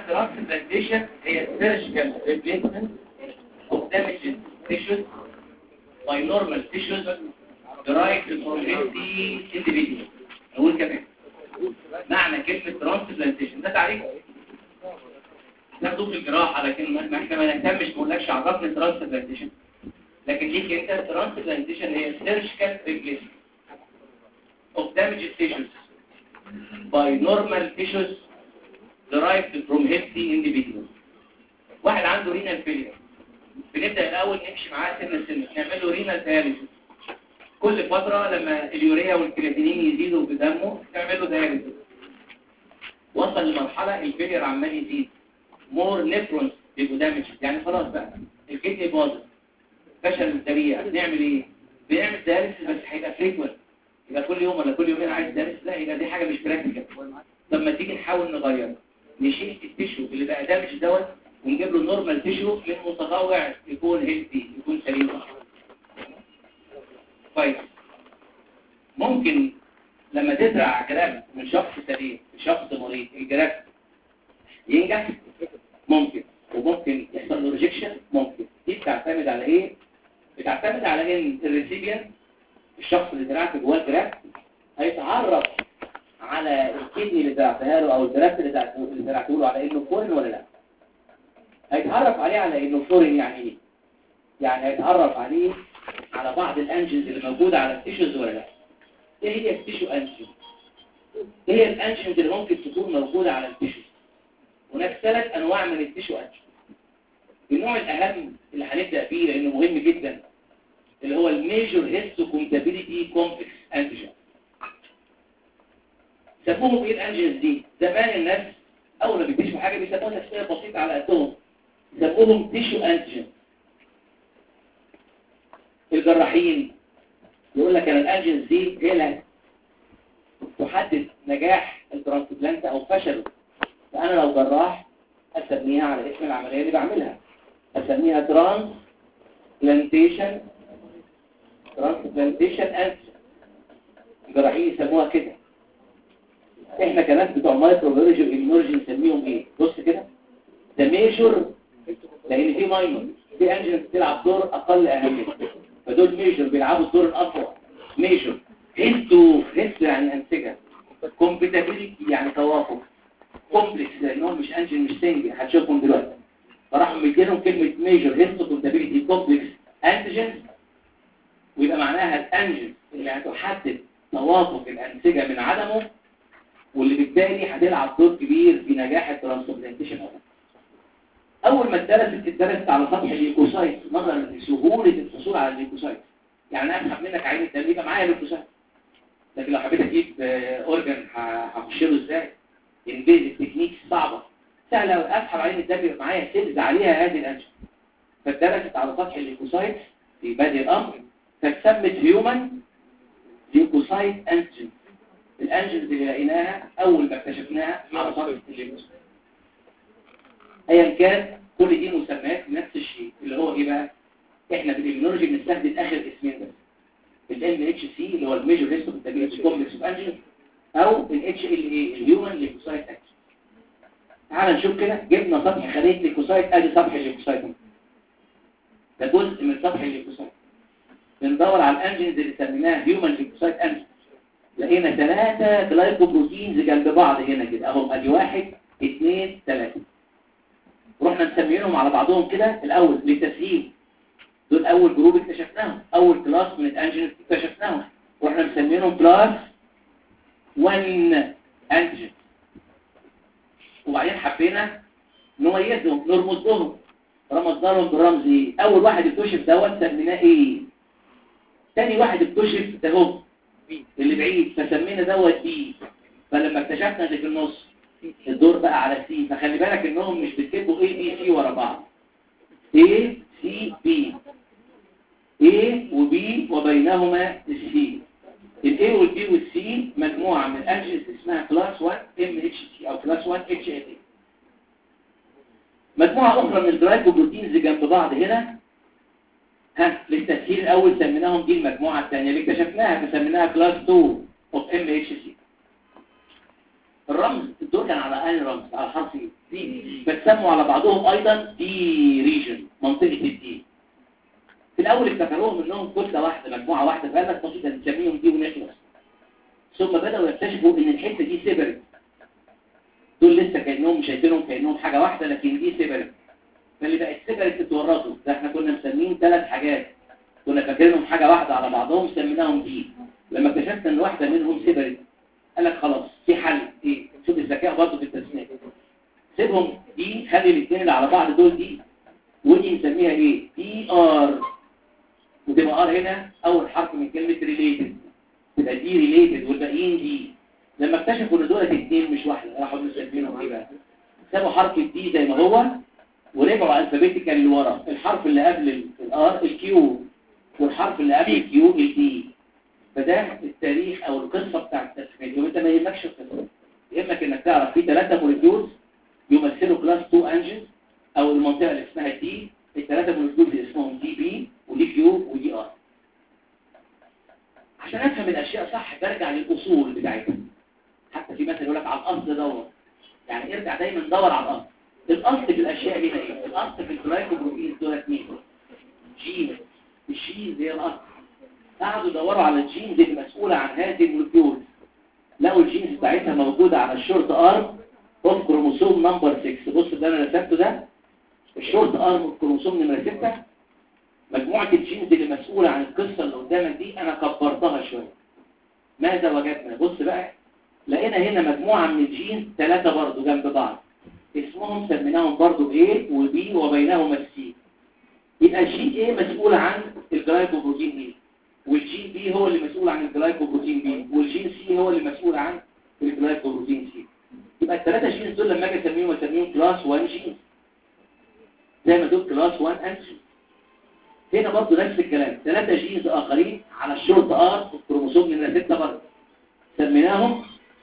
transplantation هي surgical replacement of damaged tissues by normal tissues derived from healthy individuals نقول كمان معنى كلمة transplantation ده تعريف ناخده في الجراحة لكن ما احنا ما نهتمش ما نقولكش عرفني transplantation لكن ليك انت transplantation هي surgical replacement of damaged tissues by normal tissues derived from healthy individuals واحد عنده renal failure بنبدأ الأول نمشي معاه سنة سنة نعمل له renal dialysis كل فترة لما اليوريا والكرياتينين يزيدوا في دمه نعمل له dialysis وصل لمرحلة الفيلير عمال يزيد مور نيفرونز بيبقوا دامج يعني خلاص بقى الكدني باظت فشل سريع نعمل ايه؟ بنعمل دياليسيس بس هيبقى فريكوينت يبقى كل يوم ولا كل يومين عايز دياليسيس لا يبقى دي حاجة مش براكتيكال طب ما تيجي نحاول نغير نشيل التيشو اللي بقى دامج دوت ونجيب له نورمال تيشو من متطوع يكون هيلثي يكون سليم كويس ممكن لما تزرع جراف من شخص سليم لشخص مريض الجراف ينجح ممكن وممكن يحصل له ريجكشن ممكن دي بتعتمد على ايه بتعتمد على ان الريسيبيان الشخص اللي زرعت جواه الجراف هيتعرف على الكدني اللي زرعتها له او الجراف اللي زرعته اللي زرعته له على انه فورن ولا لا هيتعرف عليه على انه فورن يعني ايه يعني هيتعرف عليه على بعض الانجنز اللي موجوده على التيشوز ولا لا ايه هي التيشو انجن ايه هي الانجنز اللي ممكن تكون موجوده على التيشوز هناك ثلاث انواع من التيشو انجن النوع الاهم اللي هنبدا بيه لانه مهم جدا اللي هو الميجور هيستو كومباتيبيليتي كومبلكس انتيجين سموهم ايه الانجنز دي زمان الناس اول ما بيكتشفوا حاجه بيسموها تسميه بسيطه على قدهم سموهم تيشو انتيجين الجراحين يقول لك انا الانجنز دي هي اللي تحدد نجاح الترانسبلانت او فشله فانا لو جراح اسميها على اسم العمليه اللي بعملها اسميها ترانسبلانتيشن ترانسبلانتيشن انتيجين الجراحين يسموها كده احنا كناس بتوع مايكروبيولوجي والاميولوجي نسميهم ايه بص كده ده ميجور لان في ماينور في انجنز بتلعب دور اقل اهميه فدول ميجور بيلعبوا الدور الاقوى ميجور هيستو هيستو يعني انسجه كومبيتابيليتي يعني توافق كومبلكس لانهم مش انجن مش سنجل هتشوفهم دلوقتي فراحوا مدينهم كلمه ميجور هيستو كومبيتابيليتي كومبلكس انتيجنز ويبقى معناها الانجن اللي هتحدد توافق الانسجه من عدمه واللي بالتالي هتلعب دور كبير في نجاح الترانسبلانتيشن اول ما اتدرست اتدرست على سطح الليكوسايت نظرا لسهوله الحصول على الليكوسايت يعني انا اسحب منك عين الدم يبقى معايا ليكوسايت لكن لو حبيت اجيب اورجن هخش له ازاي انفيزيف تكنيك صعبه سهله قوي اسحب عين الدم يبقى معايا سيلز عليها هذه الانجن فاتدرست على سطح الليكوسايت في بادئ الامر فاتسمت هيومن ليكوسايت انجن الانجنز اللي لقيناها اول ما اكتشفناها على سطح الليكوسايت ايا كان كل دي مسميات نفس الشيء اللي هو ايه بقى احنا في الاميونولوجي بنستخدم اخر اسمين بس الام اتش سي اللي هو الميجور هيستوكومباتيبيليتي كومبلكس اوف انجن او الاتش ال اي الهيومن ليكوسايت اكشن تعال نشوف كده جبنا سطح خليه ليكوسايت ادي سطح الليكوسايت ده جزء من سطح الليكوسايت بندور على الانجنز اللي سميناها هيومن ليكوسايت انجن لقينا ثلاثه جلايكوبروتينز جنب بعض هنا كده اهم ادي واحد اثنين ثلاثه رحنا مسمينهم على بعضهم كده الاول للتسهيل دول اول جروب اكتشفناهم اول كلاس من الانجين اكتشفناهم رحنا مسمينهم كلاس 1 انجين وبعدين حبينا نميزهم نرمز لهم رمزنا لهم بالرمز ايه اول واحد اكتشف دوت سميناه ايه تاني واحد اكتشف ده هو اللي بعيد فسمينا دوت بي فلما اكتشفنا اللي في النص الدور بقى على سي فخلي بالك انهم مش بيكتبوا اي بي سي ورا بعض A C B A و B وبينهما السي ال A وال B وال C مجموعة من الانجلز اسمها كلاس 1 MHC او كلاس 1 HAT مجموعة اخرى من الجلايكوبروتينز جنب بعض هنا ها للتسهيل الاول سميناهم دي المجموعة الثانية اللي اكتشفناها فسميناها كلاس 2 of MHC الرمز الدور كان على اي رمز على حرف سي بتسموا على بعضهم ايضا دي ريجن منطقه الدي في الاول افتكروهم انهم كتله واحده مجموعه واحده فقال لك بسيطه نسميهم دي ونخلص ثم بداوا يكتشفوا ان الحته دي سيبرت دول لسه كانهم شايفينهم كانهم حاجه واحده لكن دي سيبرت فاللي بقت سيبرت تتورطوا ده احنا كنا مسميين ثلاث حاجات كنا فاكرينهم حاجه واحده على بعضهم سميناهم دي لما اكتشفت ان واحده منهم سيبرت قال لك خلاص في حل ايه شوف الذكاء برضه في التسميه سيبهم دي خلي الاثنين اللي على بعض دول دي ودي نسميها ايه دي ار وتبقى ار هنا اول حرف من كلمه ريليتد تبقى دي ريليتد والباقيين دي لما اكتشفوا ان دول اثنين مش واحده راحوا مسمينهم ايه بقى سابوا حرف الدي زي ما هو ورجعوا الفابيتيكال لورا الحرف اللي قبل الار الكيو والحرف اللي قبل الكيو الدي فده التاريخ او القصه بتاع التسميه وانت ما يهمكش القصه يهمك انك تعرف في ثلاثه موليكيولز يمثلوا كلاس 2 انجن او المنطقه اللي اسمها دي الثلاثه موليكيولز اللي اسمهم دي بي ودي كيو ودي ار عشان افهم الاشياء صح برجع للاصول بتاعتها حتى في مثل يقول لك على الاصل دور يعني ارجع دايما دور على الاصل الاصل في الاشياء هنا ايه الاصل في الجلايكوبروتين دول اثنين جين الجين هي الاصل قعدوا يدوروا على الجينز اللي مسؤوله عن هذه المولكيول لقوا الجينز بتاعتها موجوده على الشورت ارم اوف كروموسوم نمبر 6 بص اللي انا رسمته ده الشورت ارم اوف كروموسوم نمره 6 مجموعه الجينز اللي مسؤوله عن القصه اللي قدامك دي انا كبرتها شويه ماذا وجدنا بص بقى لقينا هنا مجموعه من الجينز ثلاثه برضه جنب بعض اسمهم سميناهم برضه A وB وبينهما السي يبقى الجين A مسؤول عن الجلايكوبروتين A والجين بي هو اللي مسؤول عن الجلايكوبروتين بي والجين سي هو اللي مسؤول عن الجلايكوبروتين سي يبقى الثلاثه جينز دول لما اجي اسميهم اسميهم كلاس 1 جين زي ما دول كلاس 1 انجين هنا برضه نفس الكلام ثلاثه جينز اخرين على الشورت ار في الكروموسوم نمره 6 برضه سميناهم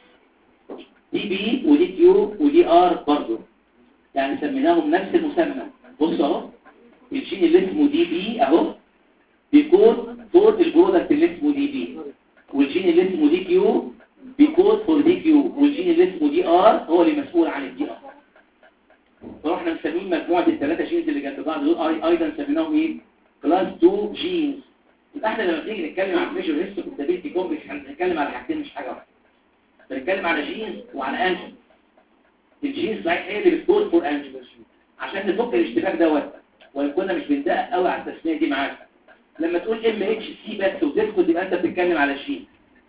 دي بي ودي كيو ودي ار برضه يعني سميناهم نفس المسمى بص اهو الجين اللي اسمه دي بي اهو بيكون فور البرودكت اللي اسمه دي بي والجين اللي اسمه دي كيو بيكون فور دي كيو والجين اللي اسمه دي ار هو اللي مسؤول عن الدي ار فاحنا مسميين مجموعه الثلاثه جينز اللي جنب بعض دول ايضا سميناهم ايه كلاس 2 جينز يبقى احنا لما بنيجي نتكلم عن ميجر هيستوكوبتابيلتي كومبلكس هنتكلم على حاجتين مش حاجه واحده بنتكلم على جينز وعلى انجن الجينز صحيح هي اللي بتكون فور انجن عشان نفك الاشتباك دوت وان كنا مش بندقق قوي على التسميه دي معاك لما تقول ام اتش سي بس وتسكت يبقى انت بتتكلم على جين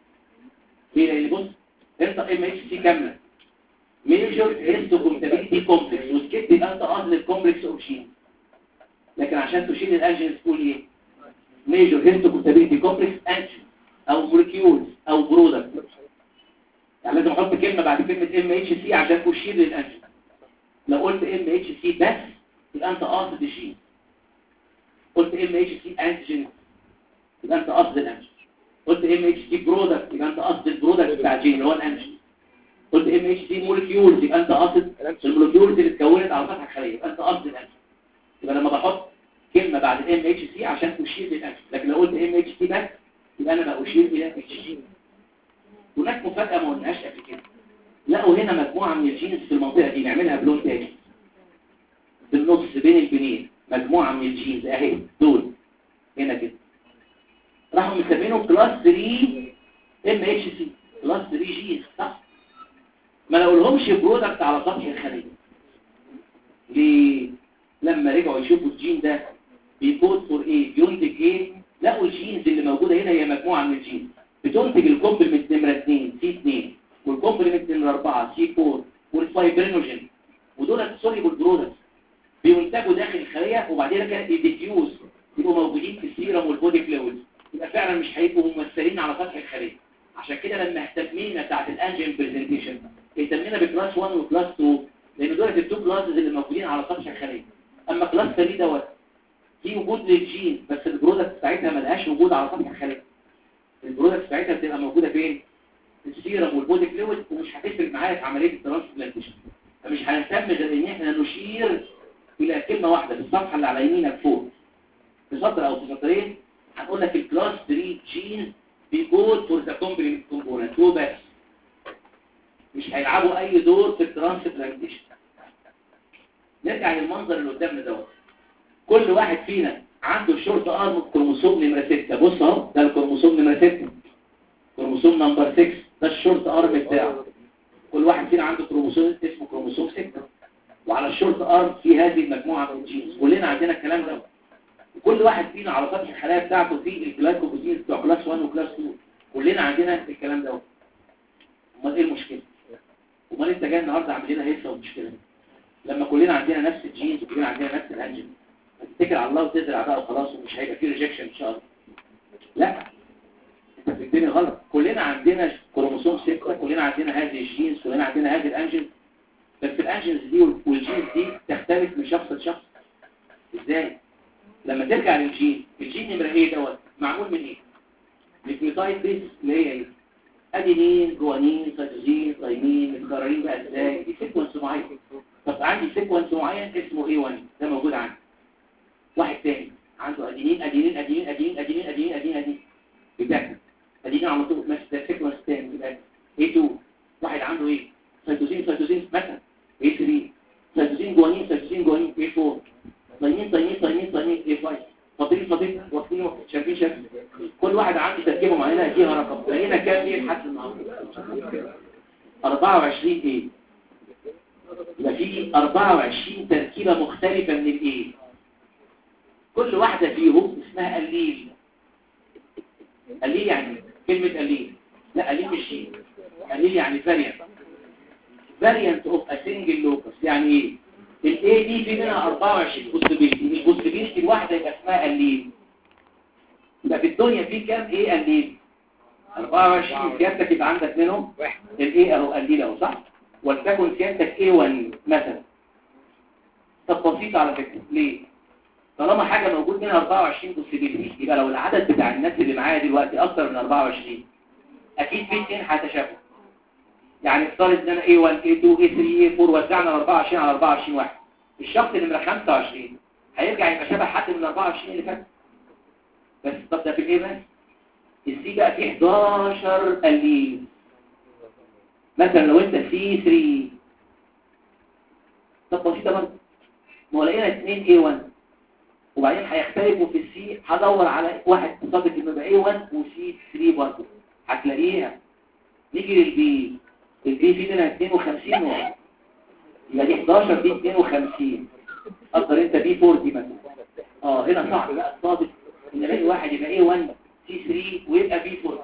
ليه لان بص انت ام اتش سي كامله ميجر هيستوكومتابيلتي كومبلكس وسكت يبقى انت قصد الكومبلكس اوف جين لكن عشان تشيل الانجن تقول ايه ميجر هيستوكومتابيلتي كومبلكس انجن او مولكيولز او برودكت يعني لازم احط كلمه بعد كلمه ام اتش سي عشان تشير للانجن لو قلت ام اتش سي بس يبقى انت قاصد الجين قلت ام اتش سي انتيجين يبقى انت قصد الانتيجين قلت ام اتش سي برودكت يبقى انت قصد البرودكت بتاع الجين اللي هو الانتيجين قلت ام اتش سي مولكيولز يبقى انت قصد المولكيولز اللي اتكونت على سطح الخليه يبقى انت قصد الانتيجين يبقى لما بحط كلمه بعد الام اتش سي عشان تشير للانتيجين لكن لو قلت ام اتش سي بس يبقى انا بأشير الى الجين هناك مفاجاه ما قلناهاش قبل كده لقوا هنا مجموعه من الجينز في المنطقه دي نعملها بلون تاني بالنص بين البنين مجموعة من الجينز اهي دول هنا كده راحوا مسمينهم كلاس 3 ام اتش سي كلاس 3 جينز صح ما لقولهمش برودكت على سطح الخلية ليه لما رجعوا يشوفوا الجين ده بيكود فور ايه بينتج ايه لقوا الجينز اللي موجودة هنا هي مجموعة من الجينز بتنتج الكومبلمنت نمرة 2 سي 2 والكومبلمنت نمرة 4 سي 4 والفايبرينوجين ودول سوليبل برودكتس بينتجوا داخل الخلية وبعدين كده يديفيوز يبقوا موجودين في السيرم والبودي فلويد يبقى فعلا مش هيبقوا ممثلين على سطح الخلية عشان كده لما اهتمينا بتاعت الانجين برزنتيشن اهتمينا بكلاس 1 وكلاس 2 لان دول التو كلاسز اللي موجودين على سطح الخلية اما كلاس 3 دوت في وجود للجين بس البرودكت بتاعتها ملهاش وجود على سطح الخلية البرودكت بتاعتها بتبقى موجودة فين؟ في السيرم والبودي فلويد ومش هتفرق معايا في عملية الترانسبلانتيشن فمش هنهتم غير ان احنا نشير الى كلمة واحدة في الصفحة اللي على يمينك فوق في سطر او في سطرين هنقول لك الكلاس 3 جين بيكود فور ذا كومبلمنت كومبوننت هو بس مش هيلعبوا اي دور في الترانسبلانتيشن نرجع للمنظر اللي قدامنا دوت كل واحد فينا عنده الشورت ارم كروموسوم نمره 6 بص اهو ده الكروموسوم نمره 6 كروموسوم نمبر 6 ده الشورت ارم بتاعه كل واحد فينا عنده كروموسوم اسمه كروموسوم 6 وعلى الشورت ارم في هذه المجموعه من الجينز كلنا عندنا الكلام ده وكل واحد فينا على سطح الخلايا بتاعته في الجلايكوبروتينز بتوع كلاس 1 وكلاس 2 كلنا عندنا الكلام ده امال ايه المشكله امال انت جاي النهارده عامل لنا هيصه ومشكله لما كلنا عندنا نفس الجينز وكلنا عندنا نفس الانجن هتتكل على الله وتزرع بقى وخلاص ومش هيبقى فيه ريجكشن ان شاء الله لا انت فهمتني غلط كلنا عندنا كروموسوم 6 كلنا عندنا هذه الجينز كلنا عندنا هذه الانجن بس الانجنز دي والجينز دي تختلف من شخص لشخص ازاي لما ترجع للجين الجين نمره ايه دوت معمول من ايه نيوكليوتايد بيس اللي هي ايه ادينين جوانين سيتوزين ثايمين متكررين بقى ازاي دي سيكونس معين طب عندي سيكونس معين اسمه A1 ده موجود عندي واحد تاني عنده ادينين ادينين ادينين ادينين ادينين ادينين ادينين ادينين بتاعك ادينين على طول ماشي ده سيكونس تاني يبقى A2 واحد عنده ايه سيتوزين سيتوزين مثلا A3 سيتوزين جوانين سيتوزين جوانين A4 ثايمين ثايمين ثايمين ثايمين A5 فاضلين فاضلين واخدين شايفين شايفين كل واحد عنده تركيبه معينه اديها رقم لقينا كام ايه لحد النهارده 24 ايه يبقى في 24 تركيبه مختلفه من الايه كل واحده فيهم اسمها قليل قليل يعني كلمه قليل لا قليل مش شيء قليل يعني فاريانت فاريانت اوف ا سنجل لوكس يعني ايه الاي دي في منها 24 بوسيبيليتي البوسيبيليتي الواحده يبقى اسمها قليل يبقى في الدنيا في كام ايه قليل 24 سيادتك يبقى عندك منهم الايه اهو قليل اهو صح ولتكن سيادتك A1 مثلا طب بسيطة على فكرة ليه طالما حاجة موجود منها 24 بوسيبيليتي يبقى لو العدد بتاع الناس اللي معايا دلوقتي اكتر من 24 اكيد في اثنين هيتشابهوا يعني افترض ان انا A1 A2 A3 A4 وزعنا 24 على 24 واحد الشخص اللي نمره 25 هيرجع يبقى شبه حد من 24 اللي فات بس طب ده في الايه بس السي بقى فيه 11 قليل مثلا لو انت سي 3 طب بسيطه برضه ما هو لقينا 2 A1 وبعدين هيختلفوا في السي هدور على واحد صادق انه يبقى A1 وسي 3 برضه هتلاقيها نيجي للبي البي في منها 52 نوع يبقى دي 11 دي 52 قدر انت بي 40 مثلا اه هنا صعب لا صادق ان الاقي واحد يبقى A1 سي 3 ويبقى بي 4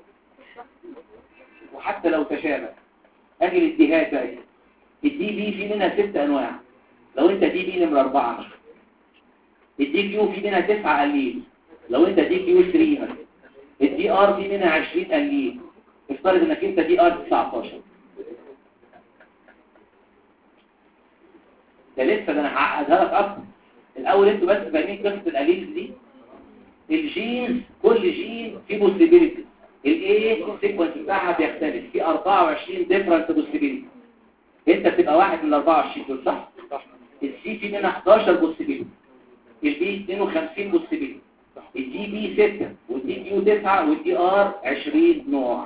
وحتى لو تشابه اجي للديهات بقى الدي بي في منها ست انواع لو انت دي بي نمرة 4 الدي كيو في منها 9 قليل لو انت دي كيو 3 مثلا الدي ار في منها 20 قليل افترض انك انت دي ار 19 ده لسه ده انا هعقدها لك اكتر الاول انتوا بس فاهمين قصه القليل دي الجينز كل جين فيه بوسيبيليتي الايه السيكونس بتاعها بيختلف في 24 ديفرنت بوسيبيليتي انت بتبقى واحد من ال 24 دول صح السي في منها 11 بوسيبيليتي البي 52 بوسيبيليتي الدي بي 6 والدي كيو 9 والدي ار 20 نوع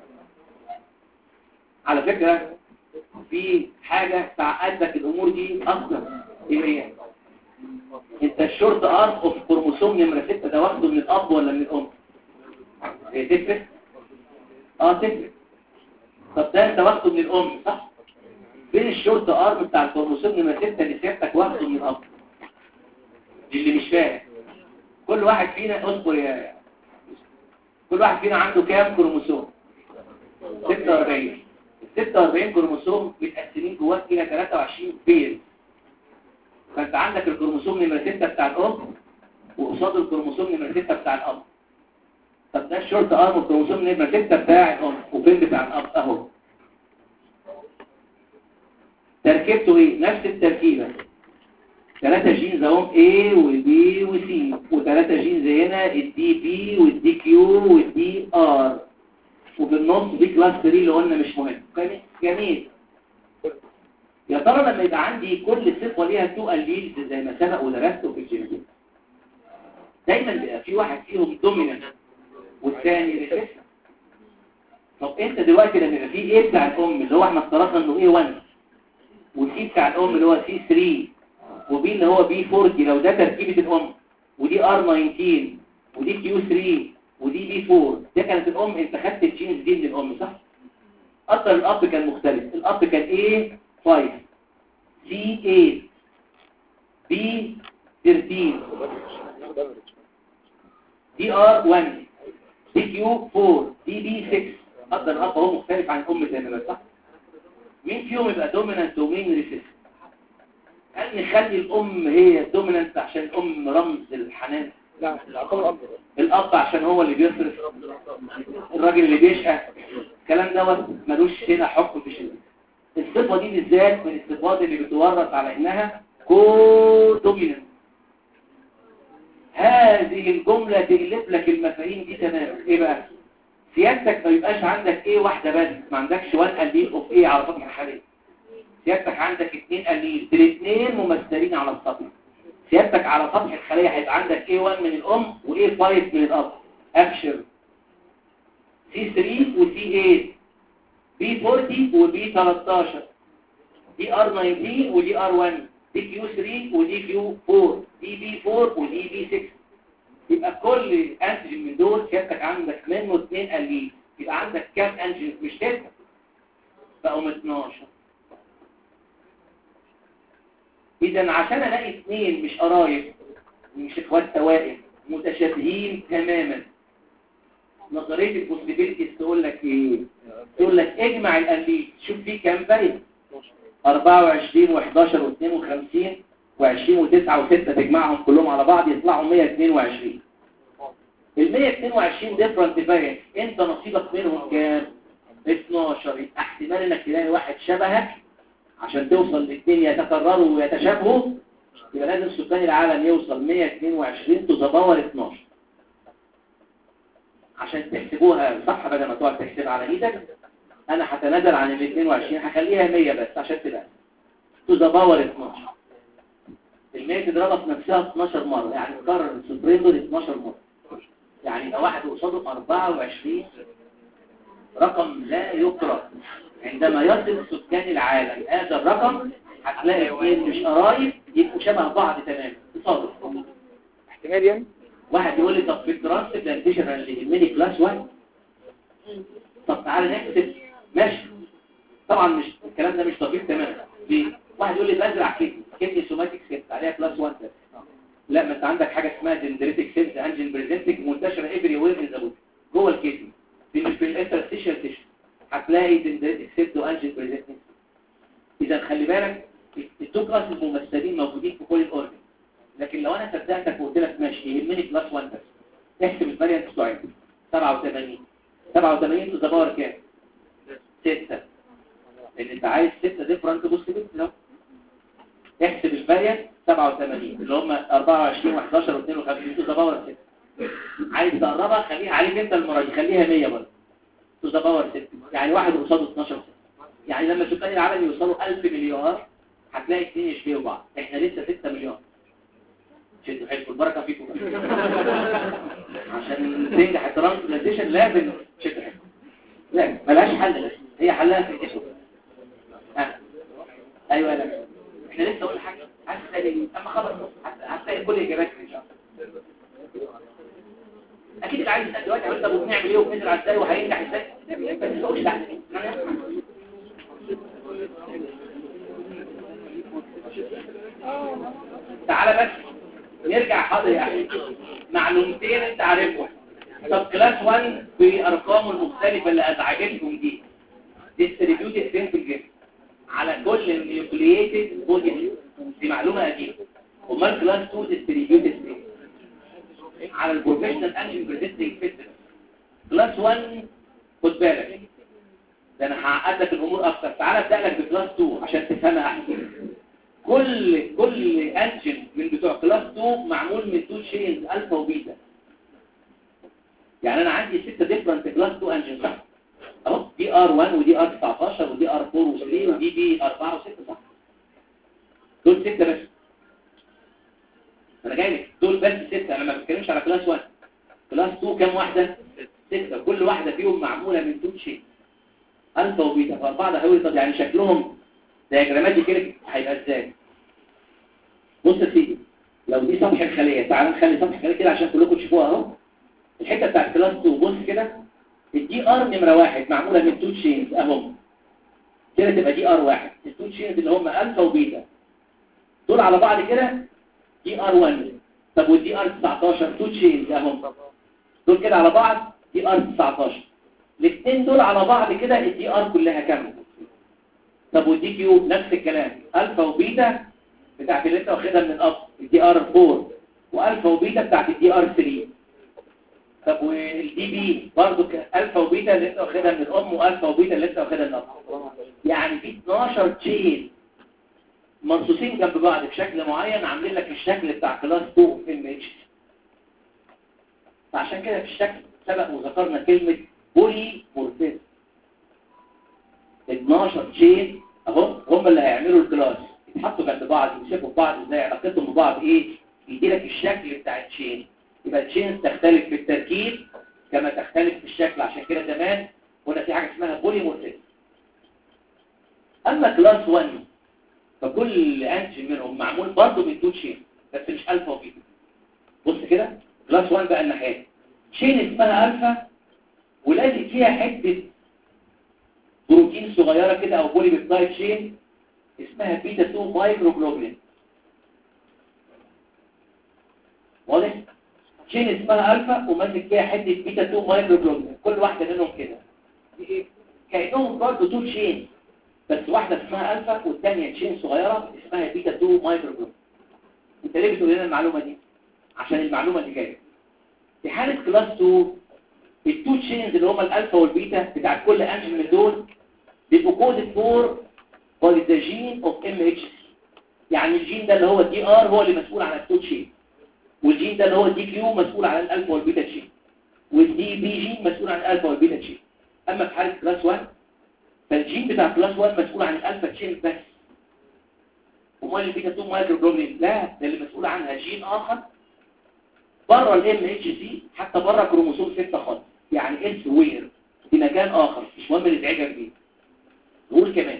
على فكرة في حاجة تعقد لك الامور دي اكتر ايه هي انت الشورت ارم اوف كروموسوم نمرة 6 ده واخده من الاب ولا من الام هي تفرق اه تفرق طب ده انت واخده من الام صح فين الشورت ارم بتاع الكروموسوم نمرة 6 اللي سيادتك واخده من الاب اللي مش فاهم كل واحد فينا اصبر يا كل واحد فينا عنده كام كروموسوم 46 ال 46 كروموسوم متقسمين جواه الى 23 بير فانت عندك الكروموسوم نمرة 6 بتاع الام وقصاد الكروموسوم نمرة 6 بتاع الاب طب ده الشورت ارم الكروموسوم نمرة 6 بتاع الام وفين بتاع الاب اهو تركيبته ايه نفس التركيبه ثلاثة جينز اهم A وB وC وثلاثة جينز هنا الدي بي والدي كيو والدي ار وفي النص دي كلاس 3 اللي قلنا مش مهم جميل يا ترى لما يبقى عندي كل صفة ليها تو قليل زي ما سبق ودرسته في الجينيتيك دايما بيبقى في واحد فيهم دومينانت والثاني ريسيسيف طب انت دلوقتي لما يبقى في A بتاع الام اللي هو احنا افترضنا انه A1 والسي بتاع الام اللي هو C3 وبي اللي هو بي 40 لو ده تركيبة الام ودي ار 19 ودي كيو 3 ودي بي 4 ده كانت الام انت خدت الجينز دي من الام صح اثر الاب كان مختلف الاب كان ايه 5 سي 8 بي 13 دي ار 1 دي كيو 4 دي بي 6 اثر الاب هو مختلف عن الام تماما صح مين فيهم يبقى دومينانت ومين ريسيس هل نخلي الام هي الدومينانت عشان الام رمز الحنان لا الارقام الاب الاب عشان هو اللي بيصرف الراجل اللي بيشقى الكلام دوت ملوش هنا حكم في شيء الصفه دي بالذات من الصفات اللي بتورث على انها كو دومينانت هذه الجمله تقلب لك المفاهيم دي تماما ايه بقى سيادتك ما يبقاش عندك ايه واحده بس ما عندكش وان قليل اوف ايه على سطح الخليه سيادتك عندك اثنين قليل الاثنين ممثلين على السطح سيادتك على سطح الخلية هيبقى عندك A1 من الأم و A5 من الأب أبشر C3 و C8 B40 و B13 دي R19 و دي R1 دي Q3 و دي Q4 دي B4 و دي B6 يبقى كل أنتيجين من دول سيادتك عندك منه اثنين قليل يبقى عندك كام أنتيجين مش تسعة بقوا 12 إذا عشان ألاقي اثنين مش قرايب مش اخوات توائم متشابهين تماما نظرية البوسيبيليتيز تقول لك ايه تقول لك اجمع القليل شوف فيه كام فرق 24 و11 و52 و20 و9 و6 تجمعهم كلهم على بعض يطلعوا 122 ال 122 ديفرنت فاريانت انت نصيبك منهم كام 12 يبقى احتمال انك تلاقي واحد شبهك عشان توصل لاثنين يتكرروا ويتشابهوا يبقى لازم سكان العالم يوصل 122 تو ذا باور 12 عشان تحسبوها صح بدل ما تقعد تحسب على ايدك انا هتنازل عن ال 22 هخليها 100 بس عشان تبقى تو ذا باور 12 ال 100 تضربها في نفسها 12 مره يعني تكرر السوبرين دول 12 مره يعني يبقى واحد قصاده 24 رقم لا يقرأ عندما يصل سكان العالم هذا الرقم هتلاقي اثنين مش قرايب يبقوا شبه بعض تماما تصادف احتمال يعني واحد يقول لي طب في الترانسبلانتيشن اللي يهمني كلاس 1 طب تعالى نحسب ماشي طبعا مش الكلام ده مش دقيق تماما ليه واحد يقول لي بزرع كدني كدني سوماتيك سيلز عليها كلاس 1 بس لا ما انت عندك حاجه اسمها دندريتك سيلز انجن بريزنتنج منتشره افري وير ان ذا بودي جوه الكدني دي مش في الانترستيشال تيشن هتلاقي دندريتك سيلز وانجن بريزنتنج اذا خلي بالك التو كلاس الممثلين موجودين في كل الاورجن لكن لو انا صدقتك وقلت لك ماشي يهمني كلاس 1 بس احسب الفاريانت بتوعي 87 87 تو ذا باور كام 6 لان انت عايز 6 ديفرنت بوسيبل لو احسب الفاريانت 87 اللي هم 24 و11 و52 تو ذا باور 6 عايز تقربها خليها عليك انت المره دي خليها 100 برضه تو ذا باور 6 يعني واحد قصاده 12 6 يعني لما سكان العالم يوصلوا 1000 مليار هتلاقي اثنين يشبهوا بعض احنا لسه 6 مليار شدوا حيلكم البركه فيكم عشان تنجح الترانسبلانتيشن لازم تشدوا حيلكم لا ملهاش حل بس هي حلها في الاسم ها ايوه لا احنا لسه قلنا حاجه هتلاقي اما خلاص هتلاقي كل الاجابات ان شاء الله اكيد اللي عايز يسال دلوقتي هيقول طب وبنعمل ايه وبنزرع ازاي وهينجح ازاي بس ما تقولش لا تعالى بس نرجع حاضر يا اخي معلومتين انت عارفهم طب كلاس 1 بارقامه المختلفه اللي ازعجتكم دي ديستريبيوتد فين في الجسم على كل النيوكلييتد بودي دي معلومه قديمه امال كلاس 2 ديستريبيوتد فين على البروفيشنال انجن بريزنتنج فيتنس كلاس 1 خد بالك ده انا هعقد لك الامور اكتر تعالى ابدا لك بكلاس 2 عشان تفهمها احسن كل كل انجن من بتوع كلاس 2 معمول من تو تشينز الفا وبيتا يعني انا عندي 6 ديفرنت كلاس 2 انجن صح اهو دي ار 1 ودي ار 19 ودي ار 4 و3 ودي بي 4 و6 صح دول 6 بس انا جاي لك دول بس 6 انا ما بتكلمش على كلاس 1 كلاس 2 كام واحده 6 كل واحده فيهم معموله من تو تشينز الفا وبيتا فاربعه ده هيقول طب يعني شكلهم دياجراماتي كده هيبقى ازاي بص يا سيدي لو دي سطح الخليه تعال نخلي سطح الخليه كده عشان كلكم تشوفوها اهو الحته بتاعت كلاس 2 بص كده الدي ار نمره واحد معموله من تو تشينز اهم كده تبقى دي ار واحد التو تشينز اللي هم الفا وبيتا دول على بعض كده دي ار 1 طب والدي ار 19 تو تشينز اهم دول كده على بعض دي ار 19 الاثنين دول على بعض كده الدي ار كلها كامله طب والدي كيو نفس الكلام الفا وبيتا بتاعت اللي انت واخدها من الاب الدي ار 4 والفا وبيتا بتاعت الدي ار 3 طب والدي بي برضه الفا وبيتا اللي انت واخدها من الام والفا وبيتا اللي انت واخدها من الاب يعني في 12 تشين مرصوصين جنب بعض بشكل معين عاملين لك الشكل بتاع كلاس 2 في ام اتش فعشان كده في الشكل سبق وذكرنا كلمة بولي مورفيزم 12 تشين اهو هم اللي هيعملوا الكلاس يتحطوا جنب بعض يمسكوا في بعض ازاي علاقتهم ببعض ايه يدي لك الشكل بتاع التشين يبقى التشينز تختلف في التركيب كما تختلف في الشكل عشان كده زمان قلنا في حاجه اسمها بولي مورفيزم اما كلاس 1 فكل انجن منهم معمول برضه من تو تشين بس مش الفا وبيتا بص كده كلاس 1 بقى الناحيه تشين اسمها الفا ولازق فيها حته بروتين صغيره كده او بولي بيبتايد تشين اسمها بيتا 2 مايكروجلوبولين واضح تشين اسمها الفا وماسك فيها حته بيتا 2 مايكروجلوبولين كل واحده منهم كده دي ايه كانهم برضه تو تشين بس واحده اسمها الفا والثانيه تشين صغيره اسمها بيتا 2 مايكروجلوبولين انت ليه بتقول لنا المعلومه دي عشان المعلومه اللي جايه في حاله كلاس 2 التو تشينز اللي هما الالفا والبيتا بتاع كل انجن من دول بيبقوا كودد فور باي ذا جين اوف ام اتش سي يعني الجين ده اللي هو الدي ار هو اللي مسؤول عن التو تشين والجين ده اللي هو الدي كيو مسؤول عن الالفا والبيتا تشين والدي بي جين مسؤول عن الالفا والبيتا تشين اما في حاله كلاس 1 فالجين بتاع كلاس 1 مسؤول عن الالفا تشين بس امال البيتا 2 مايكروجلوبولين لا ده اللي مسؤول عنها جين اخر بره الام اتش سي حتى بره كروموسوم 6 خالص يعني اس وير في مكان اخر مش مهم نزعجك بيه نقول كمان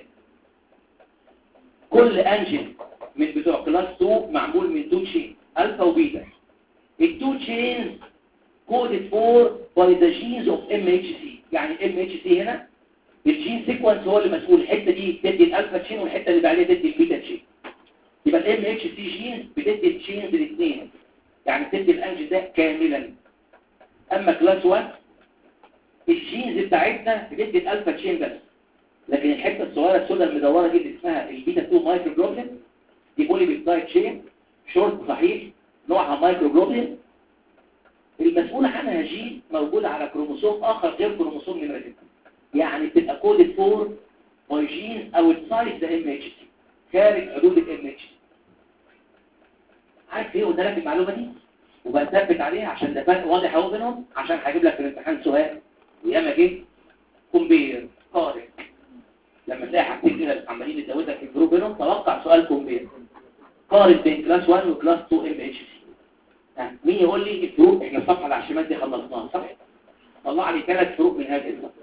كل انجن من بتوع كلاس 2 معمول من تو تشين الفا وبيتا التو تشينز كودد فور باي ذا جينز اوف ام اتش سي يعني الام اتش سي هنا الجين سيكونس هو اللي مسؤول الحته دي تدي الالفا تشين والحته اللي بعديها تدي البيتا تشين يبقى الام اتش سي جينز بتدي التشينز الاثنين يعني بتدي الانجن ده كاملا اما كلاس 1 الجينز بتاعتنا بتدي الالفا تشين بس لكن الحته الصغيره السوداء المدوره دي اللي اسمها البيتا 2 مايكروجلوبولين دي بولي بيبتايد تشين شورت صحيح نوعها مايكروجلوبولين المسؤول عنها جين موجود على كروموسوم اخر غير كروموسوم نمره 6 يعني بتبقى كودد فور باي جين اوتسايد ذا ام اتش سي خارج حدود الام اتش سي عارف ايه قلت لك المعلومه دي وبثبت عليها عشان ده فرق واضح اهو بينهم عشان هجيب لك في الامتحان سؤال وياما جه كومبير قارن لما تلاقي حاجتين كده عمالين يزودك في الجروب بينهم توقع سؤال كومبير قارن بين كلاس 1 وكلاس 2 ام اتش سي مين يقول لي الفروق احنا الصفحه اللي على الشمال دي خلصناها صح طلع لي ثلاث فروق من هذه الصفحه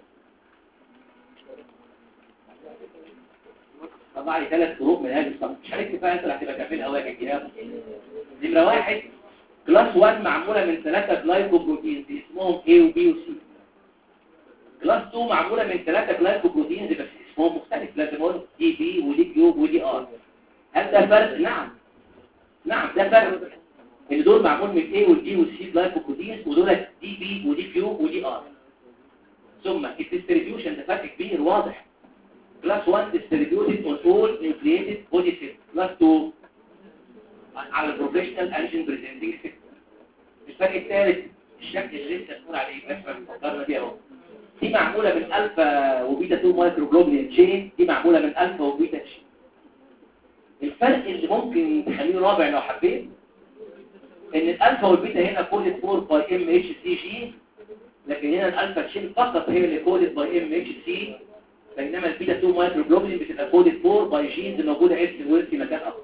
طلع لي ثلاث فروق من هذه الصفحه مش هنكتب بقى انت اللي هتبقى تعملها واجب يا نمره واحد كلاس 1 معموله من ثلاثه جلايكوبروتينز اسمهم A و B و C كلاس 2 معموله من ثلاثه جلايكوبروتينز بس اسمهم مختلف لازم اقول دي بي ودي كيو ودي ار هل ده فرق نعم نعم ده فرق ان دول معمول من A والدي والسي جلايكوبروتينز ودول دي بي ودي كيو ودي ار ثم الديستريبيوشن ده فرق كبير واضح كلاس 1 distributed on all nucleated body cells كلاس 2 على البروفيشنال انجن بريزنتنج سيستم الفرق الثالث الشكل اللي لسه بنقول عليه بس فكرنا بيه اهو دي معموله من الفا وبيتا 2 مايكروجلوبولين تشين دي معموله من الفا وبيتا تشين الفرق اللي ممكن تخليه رابع لو حبيت ان الالفا والبيتا هنا كودد فور باي ام اتش سي جي لكن هنا الالفا تشين فقط هي اللي كودد باي ام اتش سي بينما البيتا 2 مايكروجلوبولين بتبقى كودد فور باي جينز موجوده اس وير في مكان اخر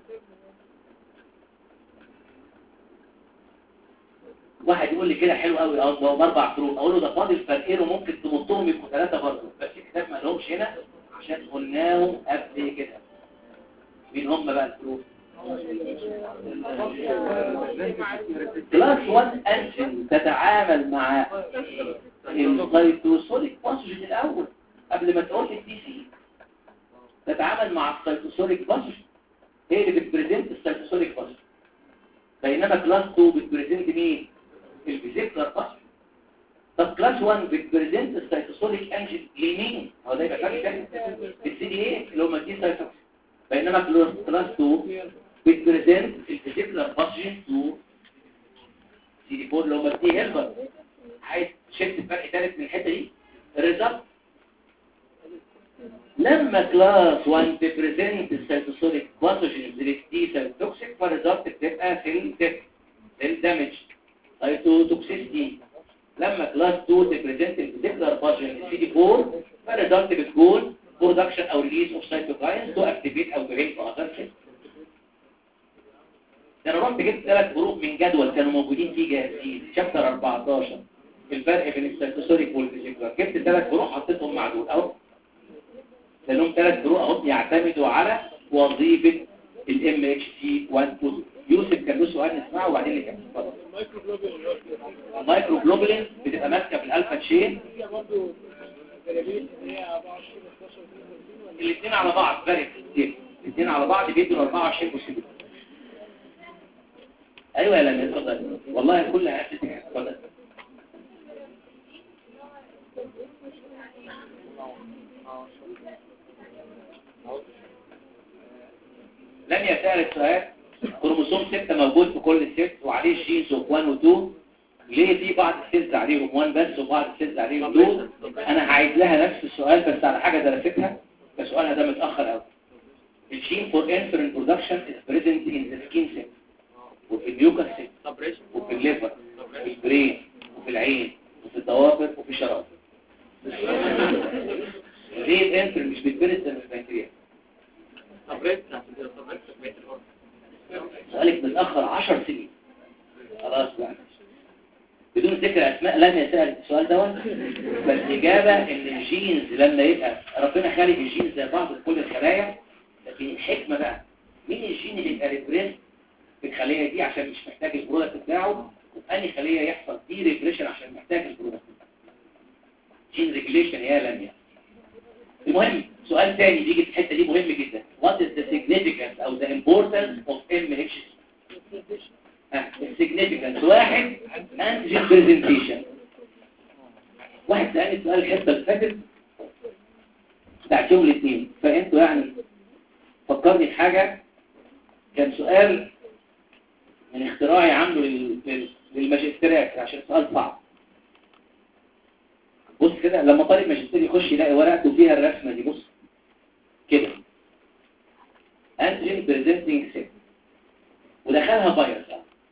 واحد يقول لي كده حلو قوي اه ده باربع فروق اقول له ده فاضل فرقين وممكن تمطهم يبقوا ثلاثه برضه بس الكتاب ما لهمش هنا عشان قلناهم قبل كده مين هم بقى الفروق كلاس 1 انجن تتعامل مع السيتوسوليك باسوجين الاول قبل ما تقول الدي سي تتعامل مع السيتوسوليك باسوجين هي اللي بتبريزنت السيتوسوليك باسوجين بينما كلاس 2 بتبريزنت مين الفيزيكولار باسوجين طب كلاس 1 بتبريزنت السيتوسوليك انجن لمين هو ده يبقى فرق تاني السي دي اي اللي هم دي سيتوسوليك بينما كلاس 2 بتبريزنت الفيزيكولار باسوجين تو سي دي 4 اللي هم الدي هيلبر عايز شفت فرق ثالث من الحته دي الريزلت لما كلاس 1 تبريزنت السيتوسوليك باثوجين للدي سيل توكسيك فالريزلت بتبقى سيل ديث سيل دامج سيتوتوكسيستي لما كلاس 2 تبريزنت الفيزيكولار باثوجين للسي دي 4 فالريزلت بتكون برودكشن او ريليز اوف سيتوكاينز تو اكتيفيت او بريك اذر سيل انا رحت جبت ثلاث جروب من جدول كانوا موجودين فيه جاهزين شابتر 14 الفرق بين السيتوسوليك والفيزيكولار جبت ثلاث جروب حطيتهم مع دول اهو لانهم ثلاث جروب اهو يعتمدوا على وظيفه الام اتش سي 1 2 يوسف كان له سؤال نسمعه وبعدين نكمل اتفضل المايكرو جلوبولين بتبقى ماسكه في الالفا تشين الاثنين على بعض فارق كتير الاثنين على بعض بيدوا 24 بوسيبل ايوه يا لما اتفضل والله كل حاجه اتفضل لم يسأل السؤال كروموسوم 6 موجود في كل ست وعليه جينز اوف 1 و 2 ليه في بعض السيلز عليهم 1 بس وبعض السيلز عليهم 2 انا هعيد لها نفس السؤال بس على حاجه درستها فسؤالها ده متاخر قوي الجين فور انفرين برودكشن از بريزنت ان ذا سكين سيل وفي الميوكس سيل وفي الليفر وفي البرين وفي العين وفي الضوافر وفي الشراب ليه الانفرين مش بيتبرز زي البكتيريا سؤالك متأخر عشر سنين خلاص بقى بدون ذكر أسماء لم يسأل السؤال دوت فالإجابة إن الجينز لما يبقى ربنا خالق الجينز زي بعض في كل الخلايا لكن الحكمة بقى مين الجين اللي يبقى ريبريس في الخلية دي عشان مش محتاج البرودكت بتاعه وفي خلية يحصل دي ريبريشن عشان محتاج البرودكت جين ريجليشن يا لم يحصل المهم سؤال تاني بيجي في الحته دي مهم جدا what is the significance او the importance of MHC ها significance واحد antigen presentation واحد سألني سؤال الحته اللي فاتت بتاعت يوم الاثنين فانتوا يعني فكرني بحاجه كان سؤال من اختراعي عامله لل- لل- للماجستيرات عشان سؤال صعب بص كده لما طالب ماجستير يخش يلاقي ورقته فيها الرسمه دي بص كده انتيجين بريزنتنج سيل ودخلها فيروس